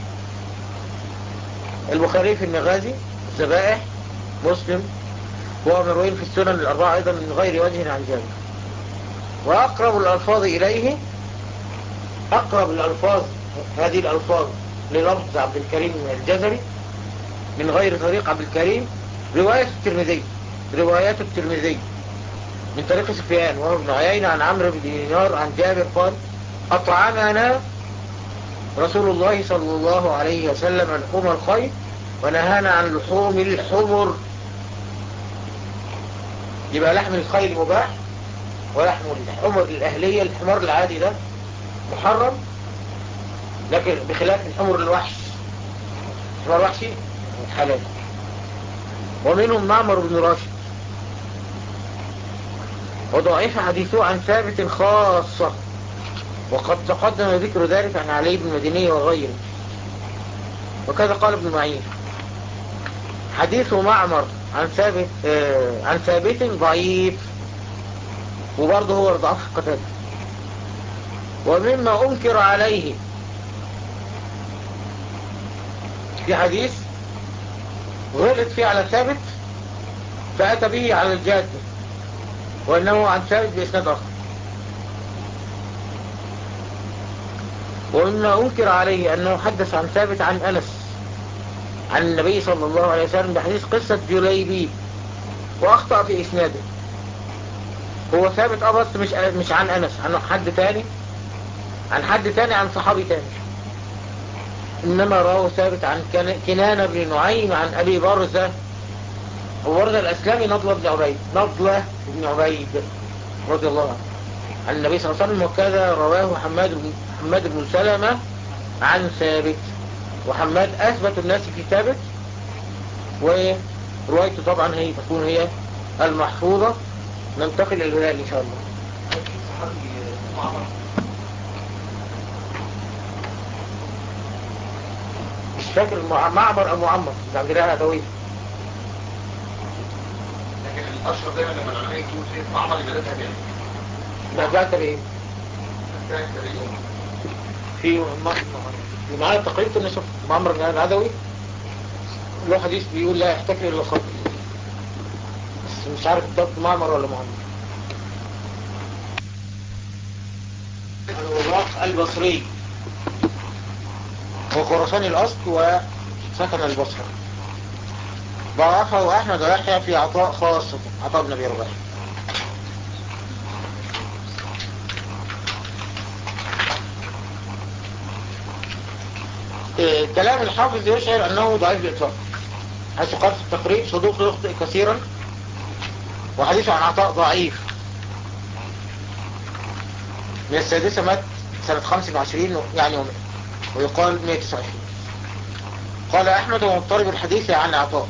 البخاري في المغازي الذبائح مسلم وهو مروين في السنن الأربعة أيضا من غير وجه عن جابر وأقرب الألفاظ إليه أقرب الألفاظ هذه الألفاظ للفظ عبد الكريم الجزري من غير طريق عبد الكريم رواية الترمذي روايات الترمذي من طريق سفيان وهو ابن عيين عن عمرو بن دينار عن جابر قال أطعمنا رسول الله صلى الله عليه وسلم لحوم الخير ونهانا عن لحوم الحمر يبقى لحم الخيل مباح ولحم الحمر الأهلية الحمار العادي ده محرم لكن بخلاف الحمر الوحش الحمار الوحشي حلال ومنهم معمر بن راشد وضعيف حديثه عن ثابت خاصة وقد تقدم ذكر ذلك عن علي بن المديني وغيره وكذا قال ابن معين حديث معمر عن ثابت آه عن ثابت ضعيف وبرضه هو ضعف قتاده ومما أنكر عليه في حديث غلط فيه على ثابت فأتى به على الجاد وأنه عن ثابت بإسناد آخر ومما أنكر عليه أنه حدث عن ثابت عن أنس عن النبي صلى الله عليه وسلم بحديث قصة جليبيب وأخطأ في إسناده هو ثابت أبس مش مش عن أنس عن حد تاني عن حد تاني عن صحابي تاني إنما رواه ثابت عن كنانة بن نعيم عن أبي برزة وبرزة الأسلامي نضلة بن عبيد نضلة بن عبيد رضي الله عنه عن النبي صلى الله عليه وسلم وكذا رواه حماد بن, حماد بن سلمة عن ثابت وحماد أثبت الناس في ثابت وروايته طبعا هي تكون هي المحفوظة ننتقل إلى الهلال إن شاء الله مش فاكر معمر أو معمر ده عند الهلال أدوية لكن الأشهر دايما لما العلماء يقول ايه معمر يبقى ده تابعي لا ده تبعين ده تابعي في معايا تقريبا ان شوف معمر بن العدوي له حديث بيقول لا يحتكر الا الخطر بس مش عارف بالضبط معمر ولا معمر الوراق البصري هو خراساني الاصل وسكن البصره ضعفه احمد ويحيى في عطاء خاصة عطاء بن ابي رباح كلام الحافظ يشعر أنه ضعيف بإطلاق حيث قال في التقريب صدوق يخطئ كثيرا وحديثه عن عطاء ضعيف من السادسة مات سنة 25 يعني يومين ويقال 129 قال أحمد ومضطرب الحديث عن عطاء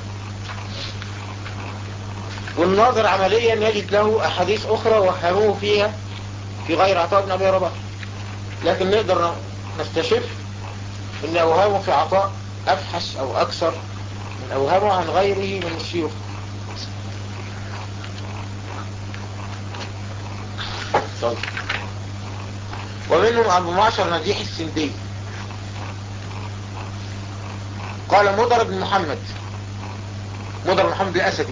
والناظر عمليا يجد له أحاديث أخرى وحروه فيها في غير عطاء بن أبي رباح لكن نقدر نستشف ان اوهامه في عطاء افحش او اكثر من اوهامه عن غيره من الشيوخ صدق. ومنهم ابو معشر نجيح السندي قال مضر بن محمد مضر بن محمد الاسدي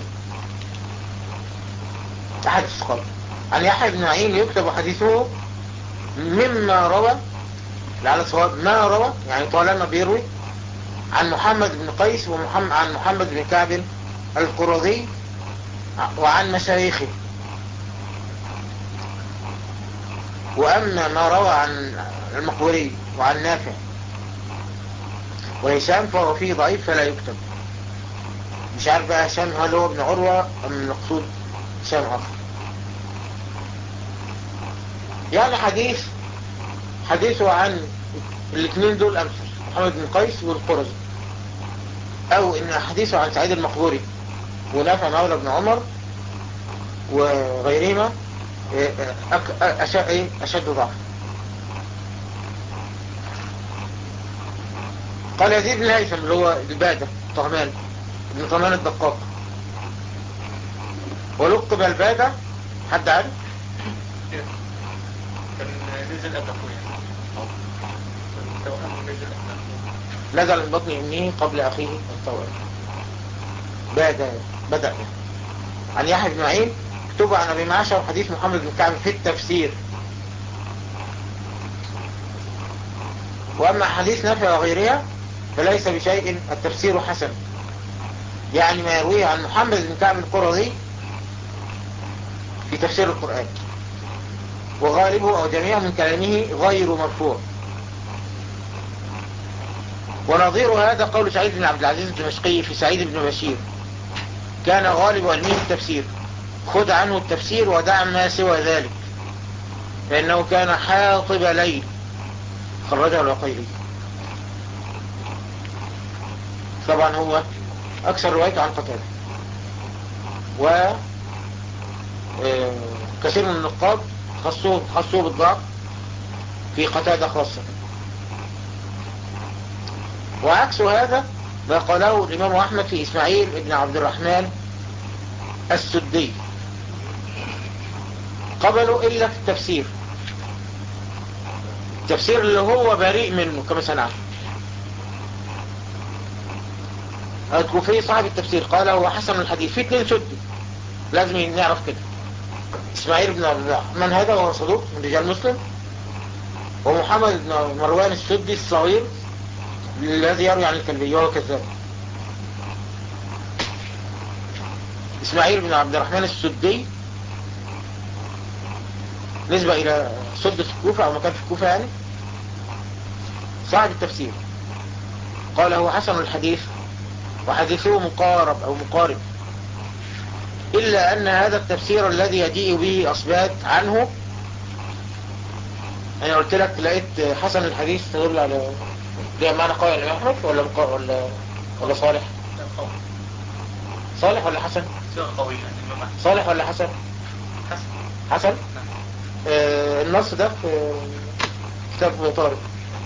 احد الثقات عن يحيى بن معين يكتب حديثه مما روى لعل الصواب ما روى يعني طالما بيروي عن محمد بن قيس ومحمد عن محمد بن كعب القرظي وعن مشايخه وأما ما روى عن المقبوري وعن نافع وهشام فهو فيه ضعيف فلا يكتب مش عارف بقى هشام هل هو ابن عروة أم المقصود هشام آخر يعني حديث حديثه عن الاثنين دول أمثل محمد بن قيس والقرزي أو إن حديثه عن سعيد المقبوري ونافع مولى بن عمر وغيرهما أشد, أشد ضعف قال يزيد بن الهيثم اللي هو البادة طهمان ابن طهمان الدقاق ولقب البادة حد عارف نزل قبل اخويا التوأم نزل قبل اخويا نزل من بطن امه قبل اخيه الطوال بدأ بدأ عن يحيى بن معين كتب عن ابي معشر حديث محمد بن كعب في التفسير واما حديث نافع وغيرها فليس بشيء التفسير حسن يعني ما يرويه عن محمد بن كعب القرظي في تفسير القرآن وغالبه أو جميع من كلامه غير مرفوع ونظير هذا قول سعيد بن عبد العزيز الدمشقي في سعيد بن بشير كان غالب علمه التفسير خذ عنه التفسير ودع ما سوى ذلك فإنه كان حاطب ليل خرجه الوقيلي طبعا هو أكثر روايته عن قتاده و آه، كثير من النقاد خصوه, خصوه بالضعف في قتادة خاصة وعكس هذا ما قاله الإمام أحمد في إسماعيل بن عبد الرحمن السدي قبلوا إلا في التفسير التفسير اللي هو بريء منه كما سنعرف الكوفي صاحب التفسير قال هو حسن الحديث في اتنين سدي لازم نعرف كده اسماعيل بن عبد الرحمن هذا وهو صدوق من رجال مسلم ومحمد بن مروان السدي الصغير الذي يروي عن الكلبي وهو كذاب اسماعيل بن عبد الرحمن السدي نسبة الى سدة الكوفة او مكان في الكوفة يعني صاحب التفسير قال هو حسن الحديث وحديثه مقارب او مقارب إلا أن هذا التفسير الذي يجيء به أصبات عنه أنا قلت لك لقيت حسن الحديث تدل على ده معنى قوي الإمام أحمد ولا مقا... ولا ولا صالح صالح ولا حسن صيغة قوية الإمام أحمد صالح ولا حسن حسن حسن نعم. آه النص ده في كتاب طارق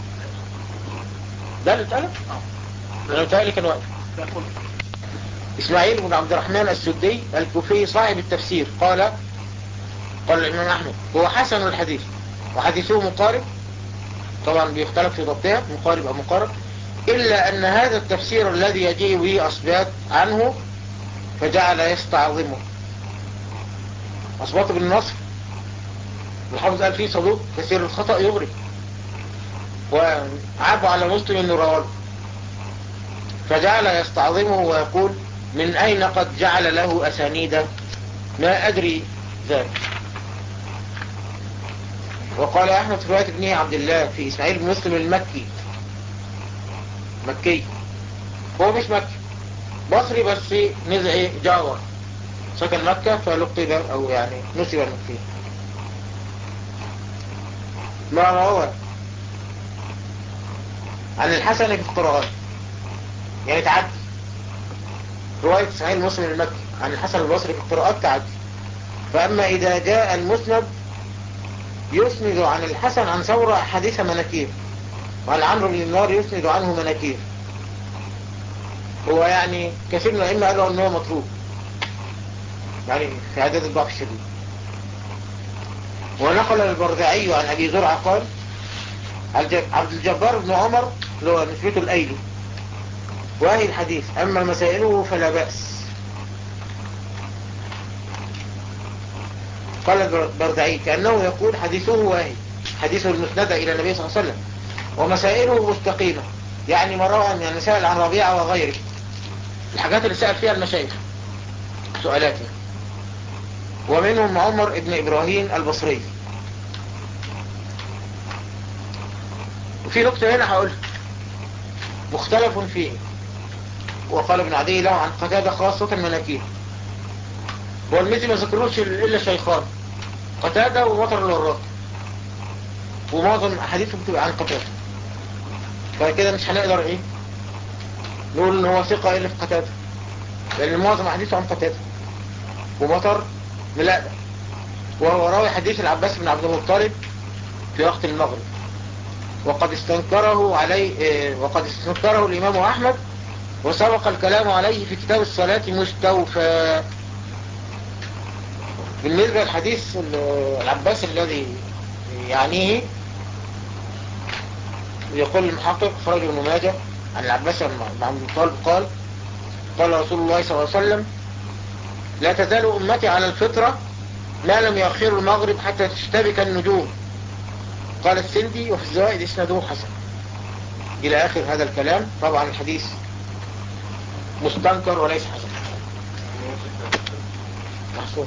ده اللي اتقال اه انا متهيألي كان وقت ده كله إسماعيل بن عبد الرحمن السدي الكوفي صاحب التفسير قال قال الإمام أحمد هو حسن الحديث وحديثه مقارب طبعا بيختلف في ضبطها مقارب أو مقارب إلا أن هذا التفسير الذي يجيء به أصبات عنه فجعل يستعظمه أصبات بالنصر الحافظ قال فيه صدوق كثير الخطأ يغري وعابوا على مسلم انه رواه فجعل يستعظمه ويقول من أين قد جعل له أسانيد ما أدري ذلك وقال أحمد في رواية ابنه عبد الله في إسماعيل بن مسلم المكي مكي هو مش مكي بصري بس نزع جاور سكن مكة فلقب أو يعني نسب المكي ما روى عن الحسن في القرآن يعني تعدي رواية صحيح المسلم المكي عن الحسن البصري في القراءات تعدي فأما إذا جاء المسند يسند عن الحسن عن ثورة حديث مناكير وعن عمرو بن النار يسند عنه مناكير هو يعني كثير من الأئمة قالوا أنه مطلوب يعني في عدد الضعف الشديد ونقل البرزعي عن أبي زرعة قال عبد الجبار بن عمر اللي هو نسبته الأيلي واهي الحديث أما مسائله فلا بأس قال البردعي كأنه يقول حديثه واهي حديثه المسندة إلى النبي صلى الله عليه وسلم ومسائله مستقيمة يعني مرة يعني سأل عن ربيعة وغيره الحاجات اللي سأل فيها المشايخ سؤالاته ومنهم عمر ابن إبراهيم البصري وفي نقطة هنا هقولها مختلف فيه وقال ابن عدي له عن قتادة خاصة مناكير والمزي ما ذكروش إلا شيخان قتادة ووتر الوراق ومعظم أحاديثه بتبقى عن قتادة فكده مش هنقدر إيه نقول إن هو ثقة إلا في قتادة لأن معظم أحاديثه عن قتادة ومطر ملاقة وهو راوي حديث العباس بن عبد المطلب في وقت المغرب وقد استنكره عليه وقد استنكره الإمام أحمد وسبق الكلام عليه في كتاب الصلاة مستوفى بالنسبة للحديث العباس الذي يعنيه يقول المحقق خرج ابن ماجه عن العباس بن عبد المطلب قال قال رسول الله صلى الله عليه وسلم لا تزال أمتي على الفطرة ما لم يأخر المغرب حتى تشتبك النجوم قال السندي وفي الزوائد اسنده حسن إلى آخر هذا الكلام طبعا الحديث مستنكر وليس حسن محصور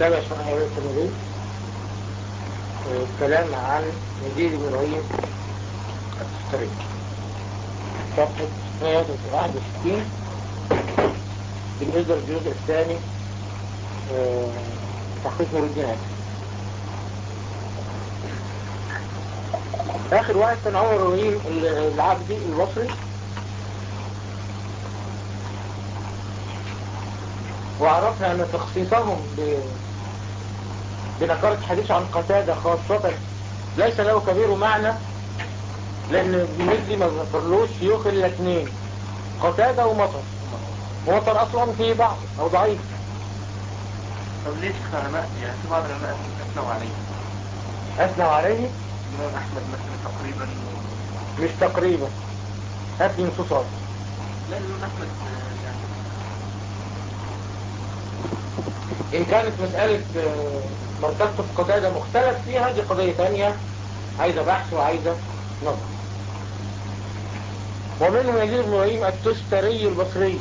تابع شرح عبادة الترمذي الكلام عن يزيد بن رهيب التستري صفحة 161 بالنسبة للجزء الثاني آه، تحقيق نور الدين هاشم. آخر واحد كان عمر الرهيم العبدي البصري وعرفنا أن تخصيصهم ب... بنقارة حديث عن قتادة خاصة ليس له كبير معنى لأن مثلي ما ذكرلوش شيوخ إلا اثنين قتادة ومطر ومطر أصلا فيه بعض أو ضعيف طب ليش العلماء يعني في بعض العلماء أثنوا عليه أثنوا عليه الإمام أحمد مثلا تقريبا مش تقريبا هات لي نصوصات لا الإمام أحمد آه، يعني إن كانت مسألة آه، مرتبة قتادة مختلف فيها دي قضية تانية عايزة بحث وعايزة نظر ومنهم يزيد بن إبراهيم التستري البصري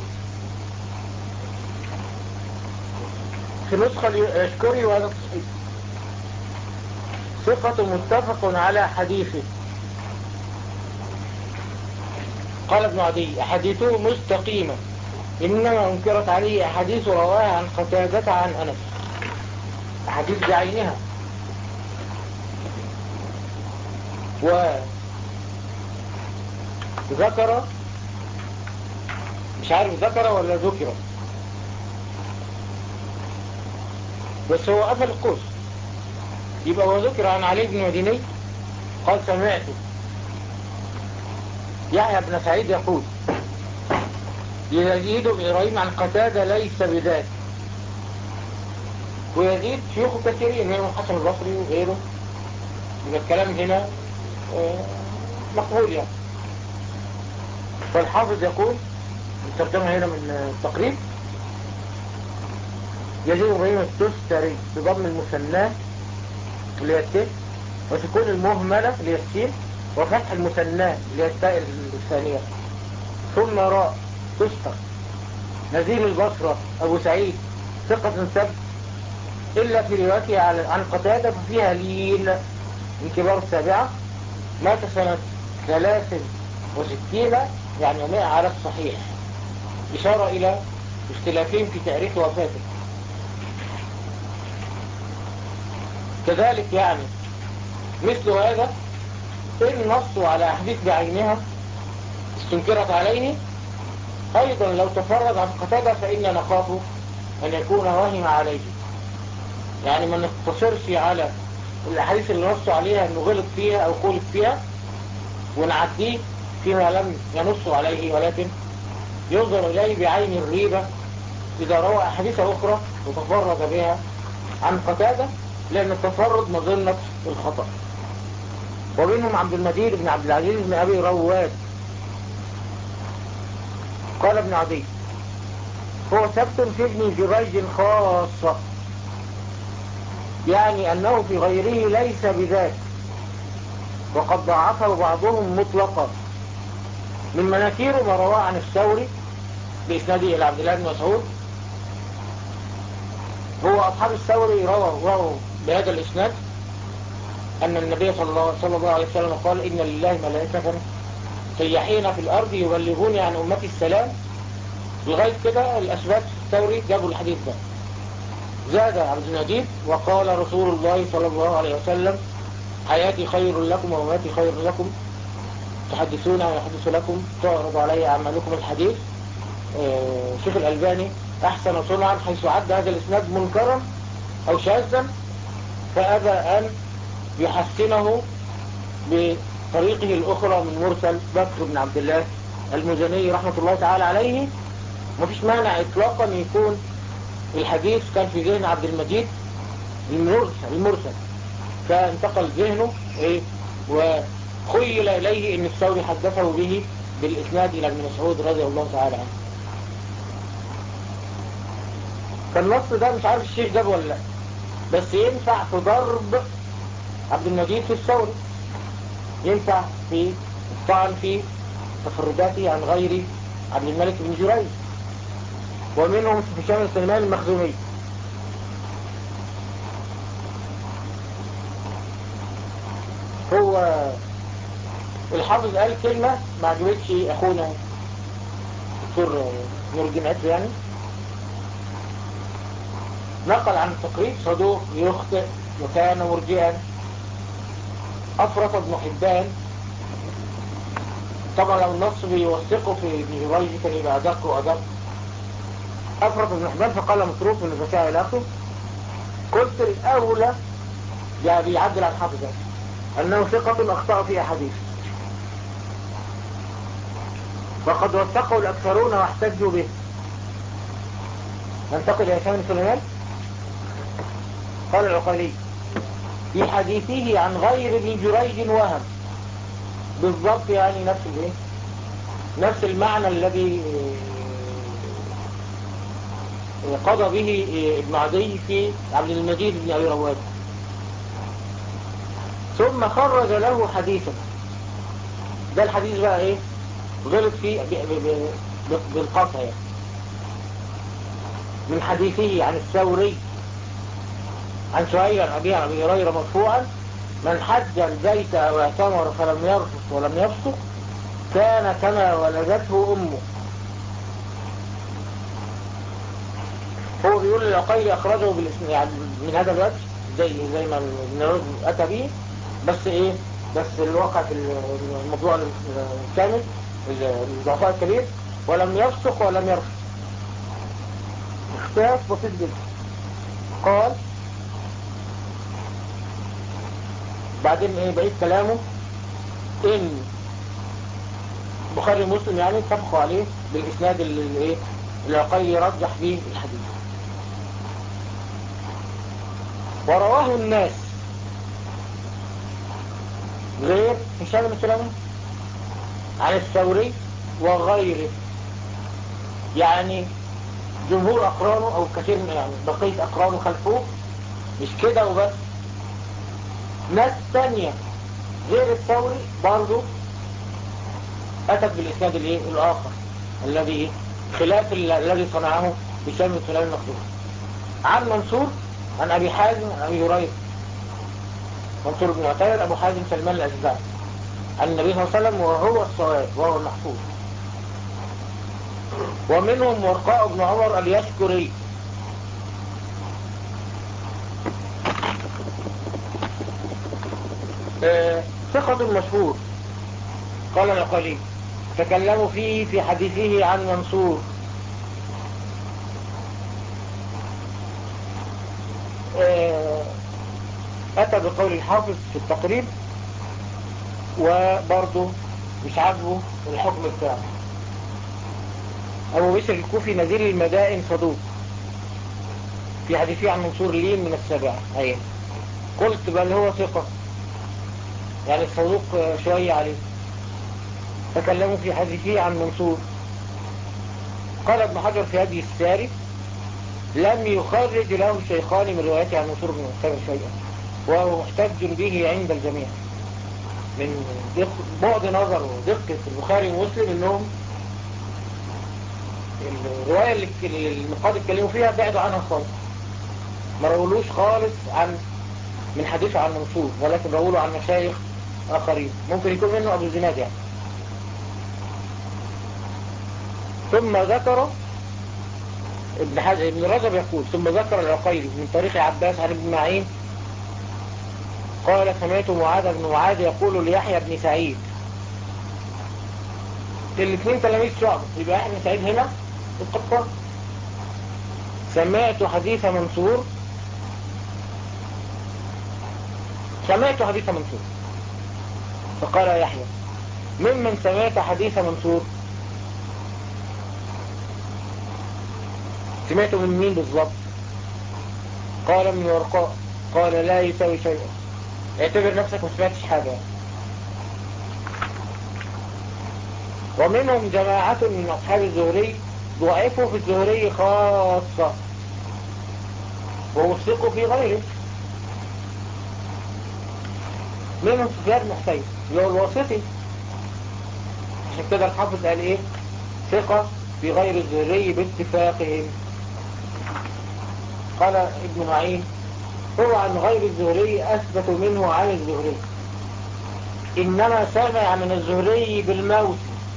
في نسخة يشكري وهذا تصحيح ثقة متفق على حديثه قال ابن عدي أحاديثه مستقيمة إنما أنكرت عليه أحاديث رواها عن قتادة عن أنس أحاديث بعينها وذكر مش عارف ذكر ولا ذكر بس هو قفل القوس يبقى هو ذكر عن علي بن مديني قال سمعت يحيى بن سعيد يقول يزيد إبراهيم عن قتادة ليس بذات ويزيد شيوخ كثيرين منهم الحسن البصري وغيره يبقى الكلام هنا آه، مقبول يعني فالحافظ يقول الترجمة هنا من التقريب يزيد إبراهيم التستري بضم المثناه اللي هي الت وسكون المهملة اللي هي السين وفتح المثناه اللي هي التاء الثانية ثم راء تستر نزيل البصرة أبو سعيد ثقة ثبت إلا في روايته على- عن قتادة ففيها لين من كبار السابعة مات سنة ثلاث وستين يعني مئة على الصحيح إشارة إلى اختلافهم في تاريخ وفاته كذلك يعني مثل هذا إن نصوا على أحاديث بعينها استنكرت عليه أيضا لو تفرد عن قتادة فإننا نخاف أن يكون وهم عليه يعني ما نقتصرش على الأحاديث اللي نصوا عليها أنه غلط فيها أو خلط فيها ونعديه فيما لم ينصوا عليه ولكن ينظر إليه بعين الريبة إذا روى أحاديث أخرى وتفرد بها عن قتادة لأن التفرد مظنة الخطأ ومنهم عبد المجيد بن عبد العزيز بن أبي رواد قال ابن عدي هو ثبت في ابن جريج خاصة يعني أنه في غيره ليس بذاك وقد ضعفه بعضهم مطلقا من مناكير ما رواه عن الثوري بإسناده إلى عبد الله بن مسعود هو أصحاب الثوري رووا رووا بهذا الإسناد أن النبي صلى الله, صلى الله عليه وسلم قال إن لله ملائكة سياحين في الأرض يبلغوني عن أمتي السلام لغاية كده الأسباب الثوري جابوا الحديث ده زاد عبد المجيد وقال رسول الله صلى الله عليه وسلم حياتي خير لكم ومماتي خير لكم تحدثون ويحدث لكم تعرض علي أعمالكم الحديث آه، شيخ الألباني أحسن صنعا حيث عد هذا الإسناد منكرا أو شاذا فأبى أن يحسنه بطريقه الأخرى من مرسل بكر بن عبد الله المزني رحمة الله تعالى عليه مفيش مانع إطلاقا يكون الحديث كان في ذهن عبد المجيد المرسل المرسل فانتقل ذهنه إيه وخيل إليه أن الثوري حدثه به بالإسناد إلى ابن مسعود رضي الله تعالى عنه فالنص ده مش عارف الشيخ جاب ولا لا بس ينفع في ضرب عبد المجيد في الثوري ينفع في الطعن في تفرداته عن غير عبد الملك بن جريج ومنهم هشام السلمان المخزومي هو الحافظ قال كلمة ما عجبتش اخونا دكتور نور الدين عز يعني نقل عن التقريب صدوق يخطئ وكان مرجئا أفرط ابن حبان طبعا لو النص بيوثقه في ابن جريج كان يبقى أدق وأدق أفرط ابن حبان فقال متروك من الزكاة إلى آخره قلت الأولى يعني بيعدل عن حافظ أنه ثقة أخطأ في أحاديث وقد وثقه الأكثرون واحتجوا به ننتقل إلى هشام سليمان قال العقيلي في حديثه عن غير ابن جريج وهم بالضبط يعني نفس الايه نفس المعنى الذي قضى به ابن عدي في عبد المجيد بن أبي رواد ثم خرج له حديثا ده الحديث بقى ايه غلط فيه بالقطع يعني من حديثه عن الثوري عن سهيل عن أبي عن أبي هريرة مرفوعا من حج البيت أو اعتمر فلم يرفض ولم يفسق كان كما ولدته أمه هو بيقول العقيل أخرجه بالاسم يعني من هذا الوجه زي زي ما ابن أتى به بس إيه بس الواقع في الموضوع الكامل الضعفاء الكبير ولم يفسق ولم يرفض اختلاف بسيط جدا قال بعدين ايه بقيت كلامه ان بخاري مسلم يعني اتفقوا عليه بالاسناد اللي ايه العقيل يرجح فيه الحديث ورواه الناس غير هشام بن سلمة عن الثوري وغيره يعني جمهور أقرانه أو كثير من يعني بقية أقرانه خلفوه مش كده وبس ناس تانية غير الثوري برضو أتت بالإسناد الإيه الآخر الذي خلاف الذي صنعه هشام بن سليمان المخزوم عن منصور عن أبي حازم عن أبي هريرة منصور بن عتير أبو حازم سلمان الأجزاء عن النبي صلى الله عليه وسلم وهو الصواب وهو المحفوظ ومنهم ورقاء بن عمر اليشكري ثقة مشهور قال العقلي تكلموا فيه في حديثه عن منصور أتى بقول الحافظ في التقريب وبرضه مش عاجبه الحكم بتاعه أبو بشر الكوفي نزيل المدائن صدوق في حديثه عن منصور لين من السبعة أيه قلت بل هو ثقة يعني الصدوق شوية عليه تكلموا في حديثه عن منصور قال ابن حجر في هذه الساري لم يخرج له الشيخان من روايته عن منصور بن مختار شيئا وهو محتج به عند الجميع من بعد نظر ودقة البخاري ومسلم انهم الرواية اللي النقاد اتكلموا فيها بعدوا عنها خالص ما رولوش خالص عن من حديثه عن منصور ولكن رولوا عن مشايخ آخرين ممكن يكون منه أبو زناد يعني ثم ذكر ابن, حج... ابن رجب يقول ثم ذكر العقيلي من طريق عباس عن ابن معين قال سمعت معاذ بن معاذ يقول ليحيى بن سعيد الاثنين تلاميذ شعب يبقى يحيى بن سعيد هنا القطان سمعت حديث منصور سمعت حديث منصور فقال يحيى ممن سمعت حديث منصور سمعته من مين بالضبط قال من ورقاء قال لا يساوي شيئا اعتبر نفسك ما سمعتش حاجة ومنهم جماعة من أصحاب الزهري ضعفوا في الزهري خاصة ووثقوا في غيره منهم سفيان بن حسين اللي هو الواسطي عشان كده الحافظ قال ايه ثقة في غير الزهري باتفاقهم قال ابن معين هو عن غير الزهري أثبت منه عن الزهري إنما سمع من الزهري بالموت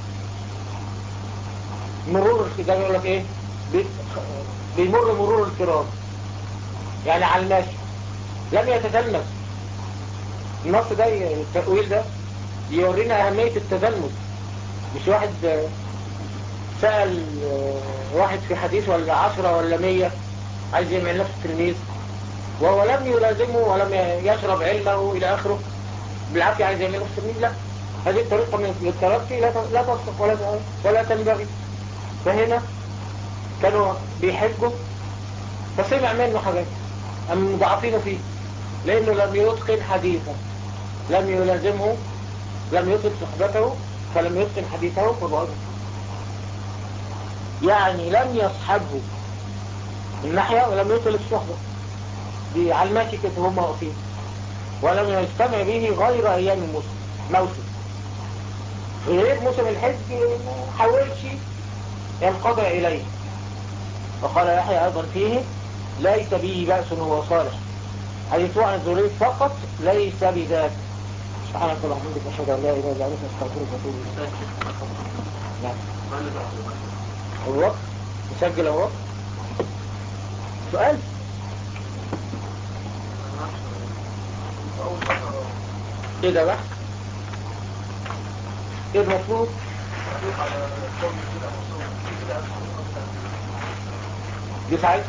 مرور ده يقول لك إيه بي- بيمر مرور الكرام يعني على الماشي لم يتدلس النص ده التأويل ده يورينا أهمية التدلس مش واحد آه، سأل آه، واحد في حديث ولا عشرة ولا مية عايز يعمل نفسه تلميذ وهو لم يلازمه ولم يشرب علمه إلى آخره بالعافية عايز يعمل نفسه تلميذ لا هذه الطريقة من التلقي لا ت- لا تصلح ولا ولا تنبغي فهنا كانوا بيحجوا فسمع منه حاجات أم مضاعفين فيه لأنه لم يتقن حديثه لم يلازمه لم يطلب صحبته فلم يتقن حديثه فبعضه يعني لم يصحبه من ناحية ولم يطلب الصحبة دي على الماشي كده هم واقفين ولم يجتمع به غير أيام الموسم موسم غير موسم الحج ما حاولش ينقضي إليه وقال يحيى أيضا فيه ليس به بأس هو صالح حديث عن الزهري فقط ليس بذاك سبحانك اللهم وبحمدك أشهد أن لا إله إلا أنت أستغفرك وأتوب إليك نعم الوقت نسجل الوقت سؤال ايه ده بقى ايه المطلوب دي ساعات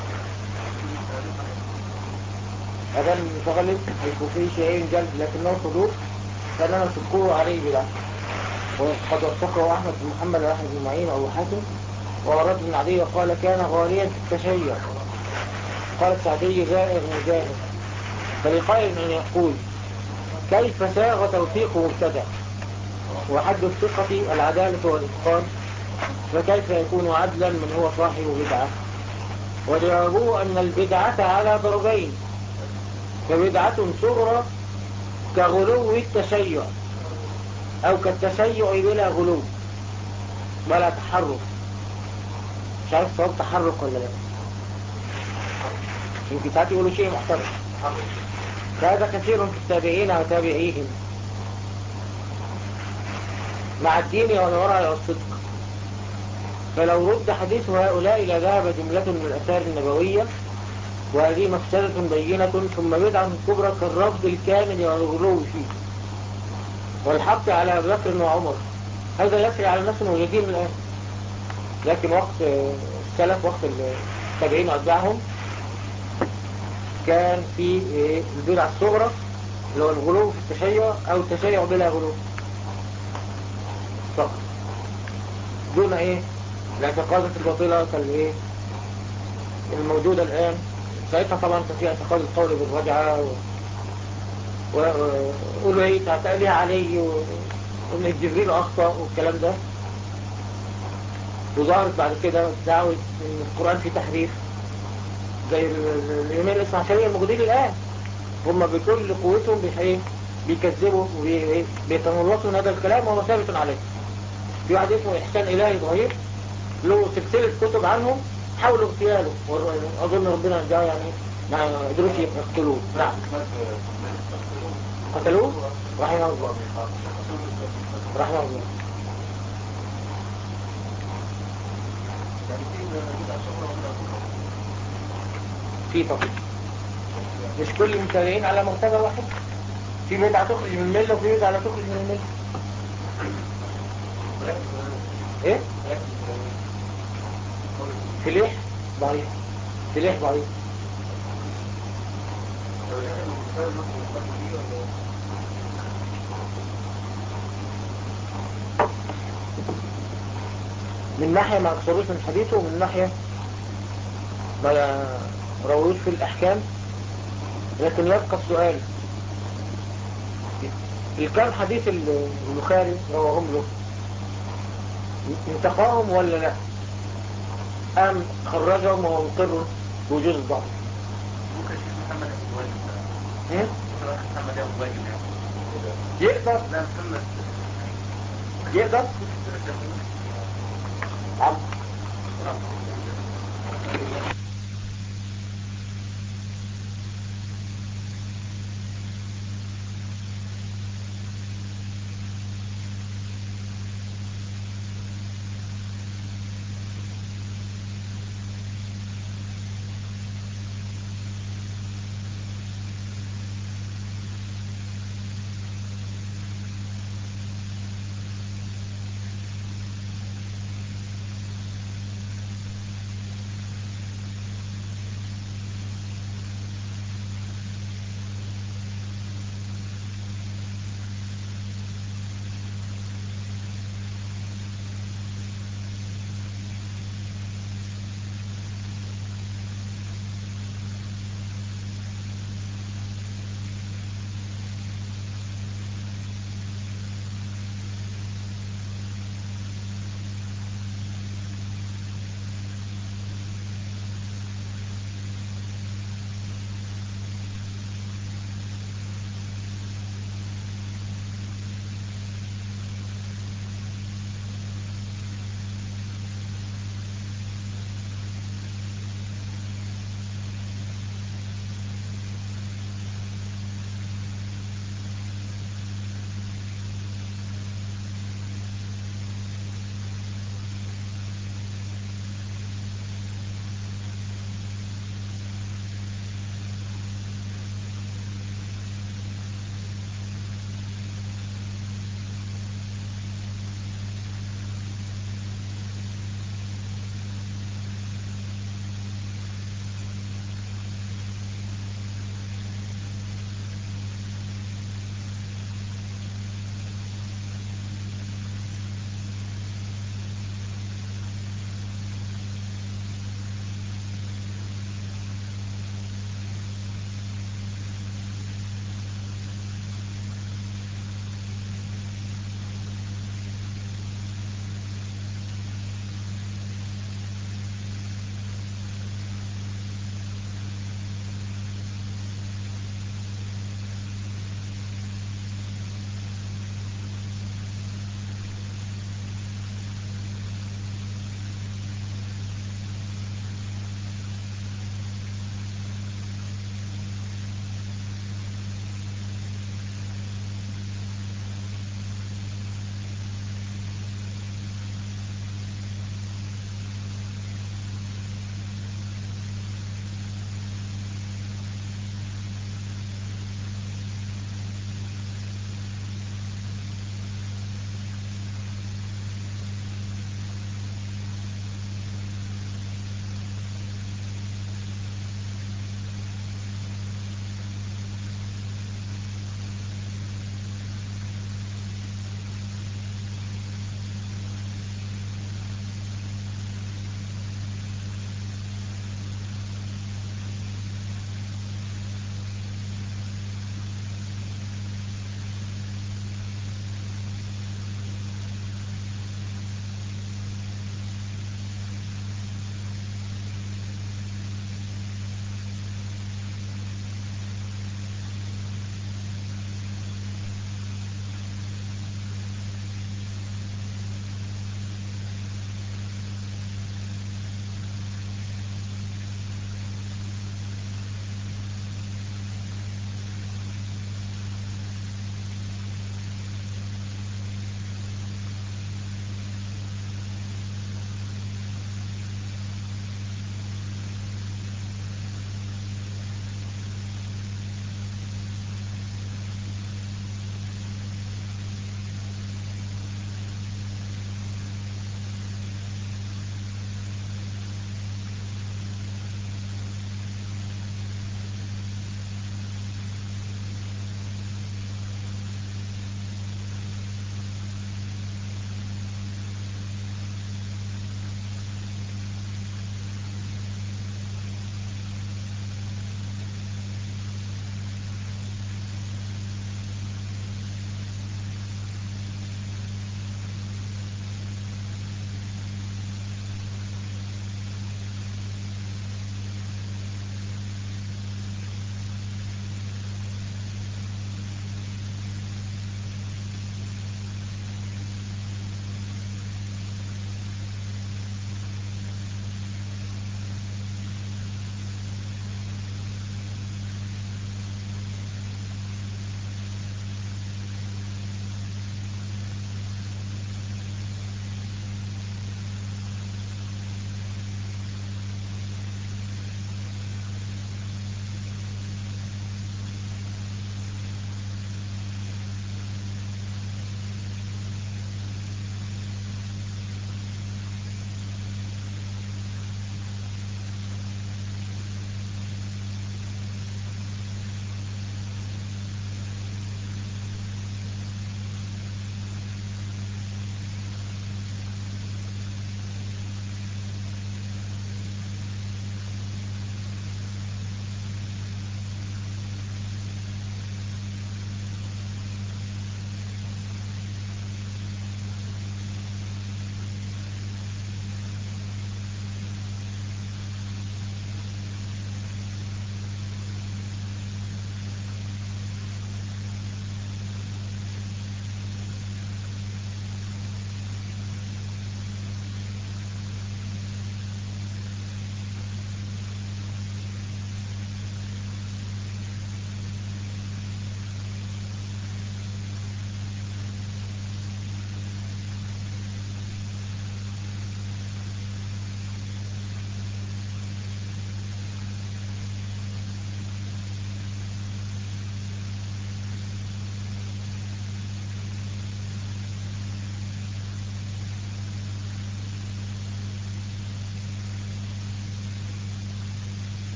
هذا المتغلب يكون فيه شيئين جلد لكنه صدوق فاننا تذكروا عليه بلا وقد وثقه احمد بن محمد واحمد بن معين او حاتم ورد بن عدي وقال كان غاليا في التشيع قال السعدي زائر مجاهد فلقائل ان يقول كيف ساغ توثيق مبتدع وحد الثقة العدالة والإتقان فكيف يكون عدلا من هو صاحب بدعة وجوابه أن البدعة على ضربين فبدعة صغرى كغلو التشيع أو كالتشيع بلا غلو ولا تحرك مش عارف صواب تحرك ولا لا يمكن ساعات يقولوا شيء محترم فهذا كثير في التابعين وتابعيهم مع الدين والورع والصدق فلو رد حديث هؤلاء لذهب جملة من الأثار النبوية وهذه مفسدة بينة ثم بدعة كبرى كالرفض الكامل والغلو فيه والحق على أبي بكر وعمر هذا يسري على الناس الموجودين الآن لكن وقت السلف وقت التابعين وأتباعهم كان في البدعة الصغرى اللي هو الغلو في التشيع أو التشيع بلا غلو فقط دون ايه الاعتقادات الباطلة كالايه الموجودة الآن ساعتها طبعا كان في اعتقاد القول بالرجعة و... وقولوا ايه تعتقلها علي و... وان جبريل اخطأ والكلام ده وظهرت بعد كده دعوة ان القرآن فيه تحريف زي اليومين الاسمع عشرية الموجودين الآن هم بكل قوتهم بيحيه بيكذبوا وبيتملصوا من هذا الكلام وهو ثابت عليه في واحد اسمه إحسان إلهي ظهير له سلسلة كتب عنهم حاولوا اغتياله أظن ربنا جاء يعني ما قدروش يقتلوه نعم قتلوه رحمه الله رحمه الله في طبعا مش كل المتابعين على مرتبة واحد في بدعة تخرج من الملة وفي بدعة لا تخرج من الملة ايه فليح ضعيف فليح ضعيف من ناحية ما أكثروش من حديثه ومن ناحية ما رويوش في الأحكام لكن يبقى السؤال الكام حديث البخاري رواهم له انتقاهم ولا لا أم خرجهم وهو مقر بوجود الضعف ممكن شيخ محمد ابو واجب هم؟ محمد ابو واجب يعني يقدر لا محمد يقدر عم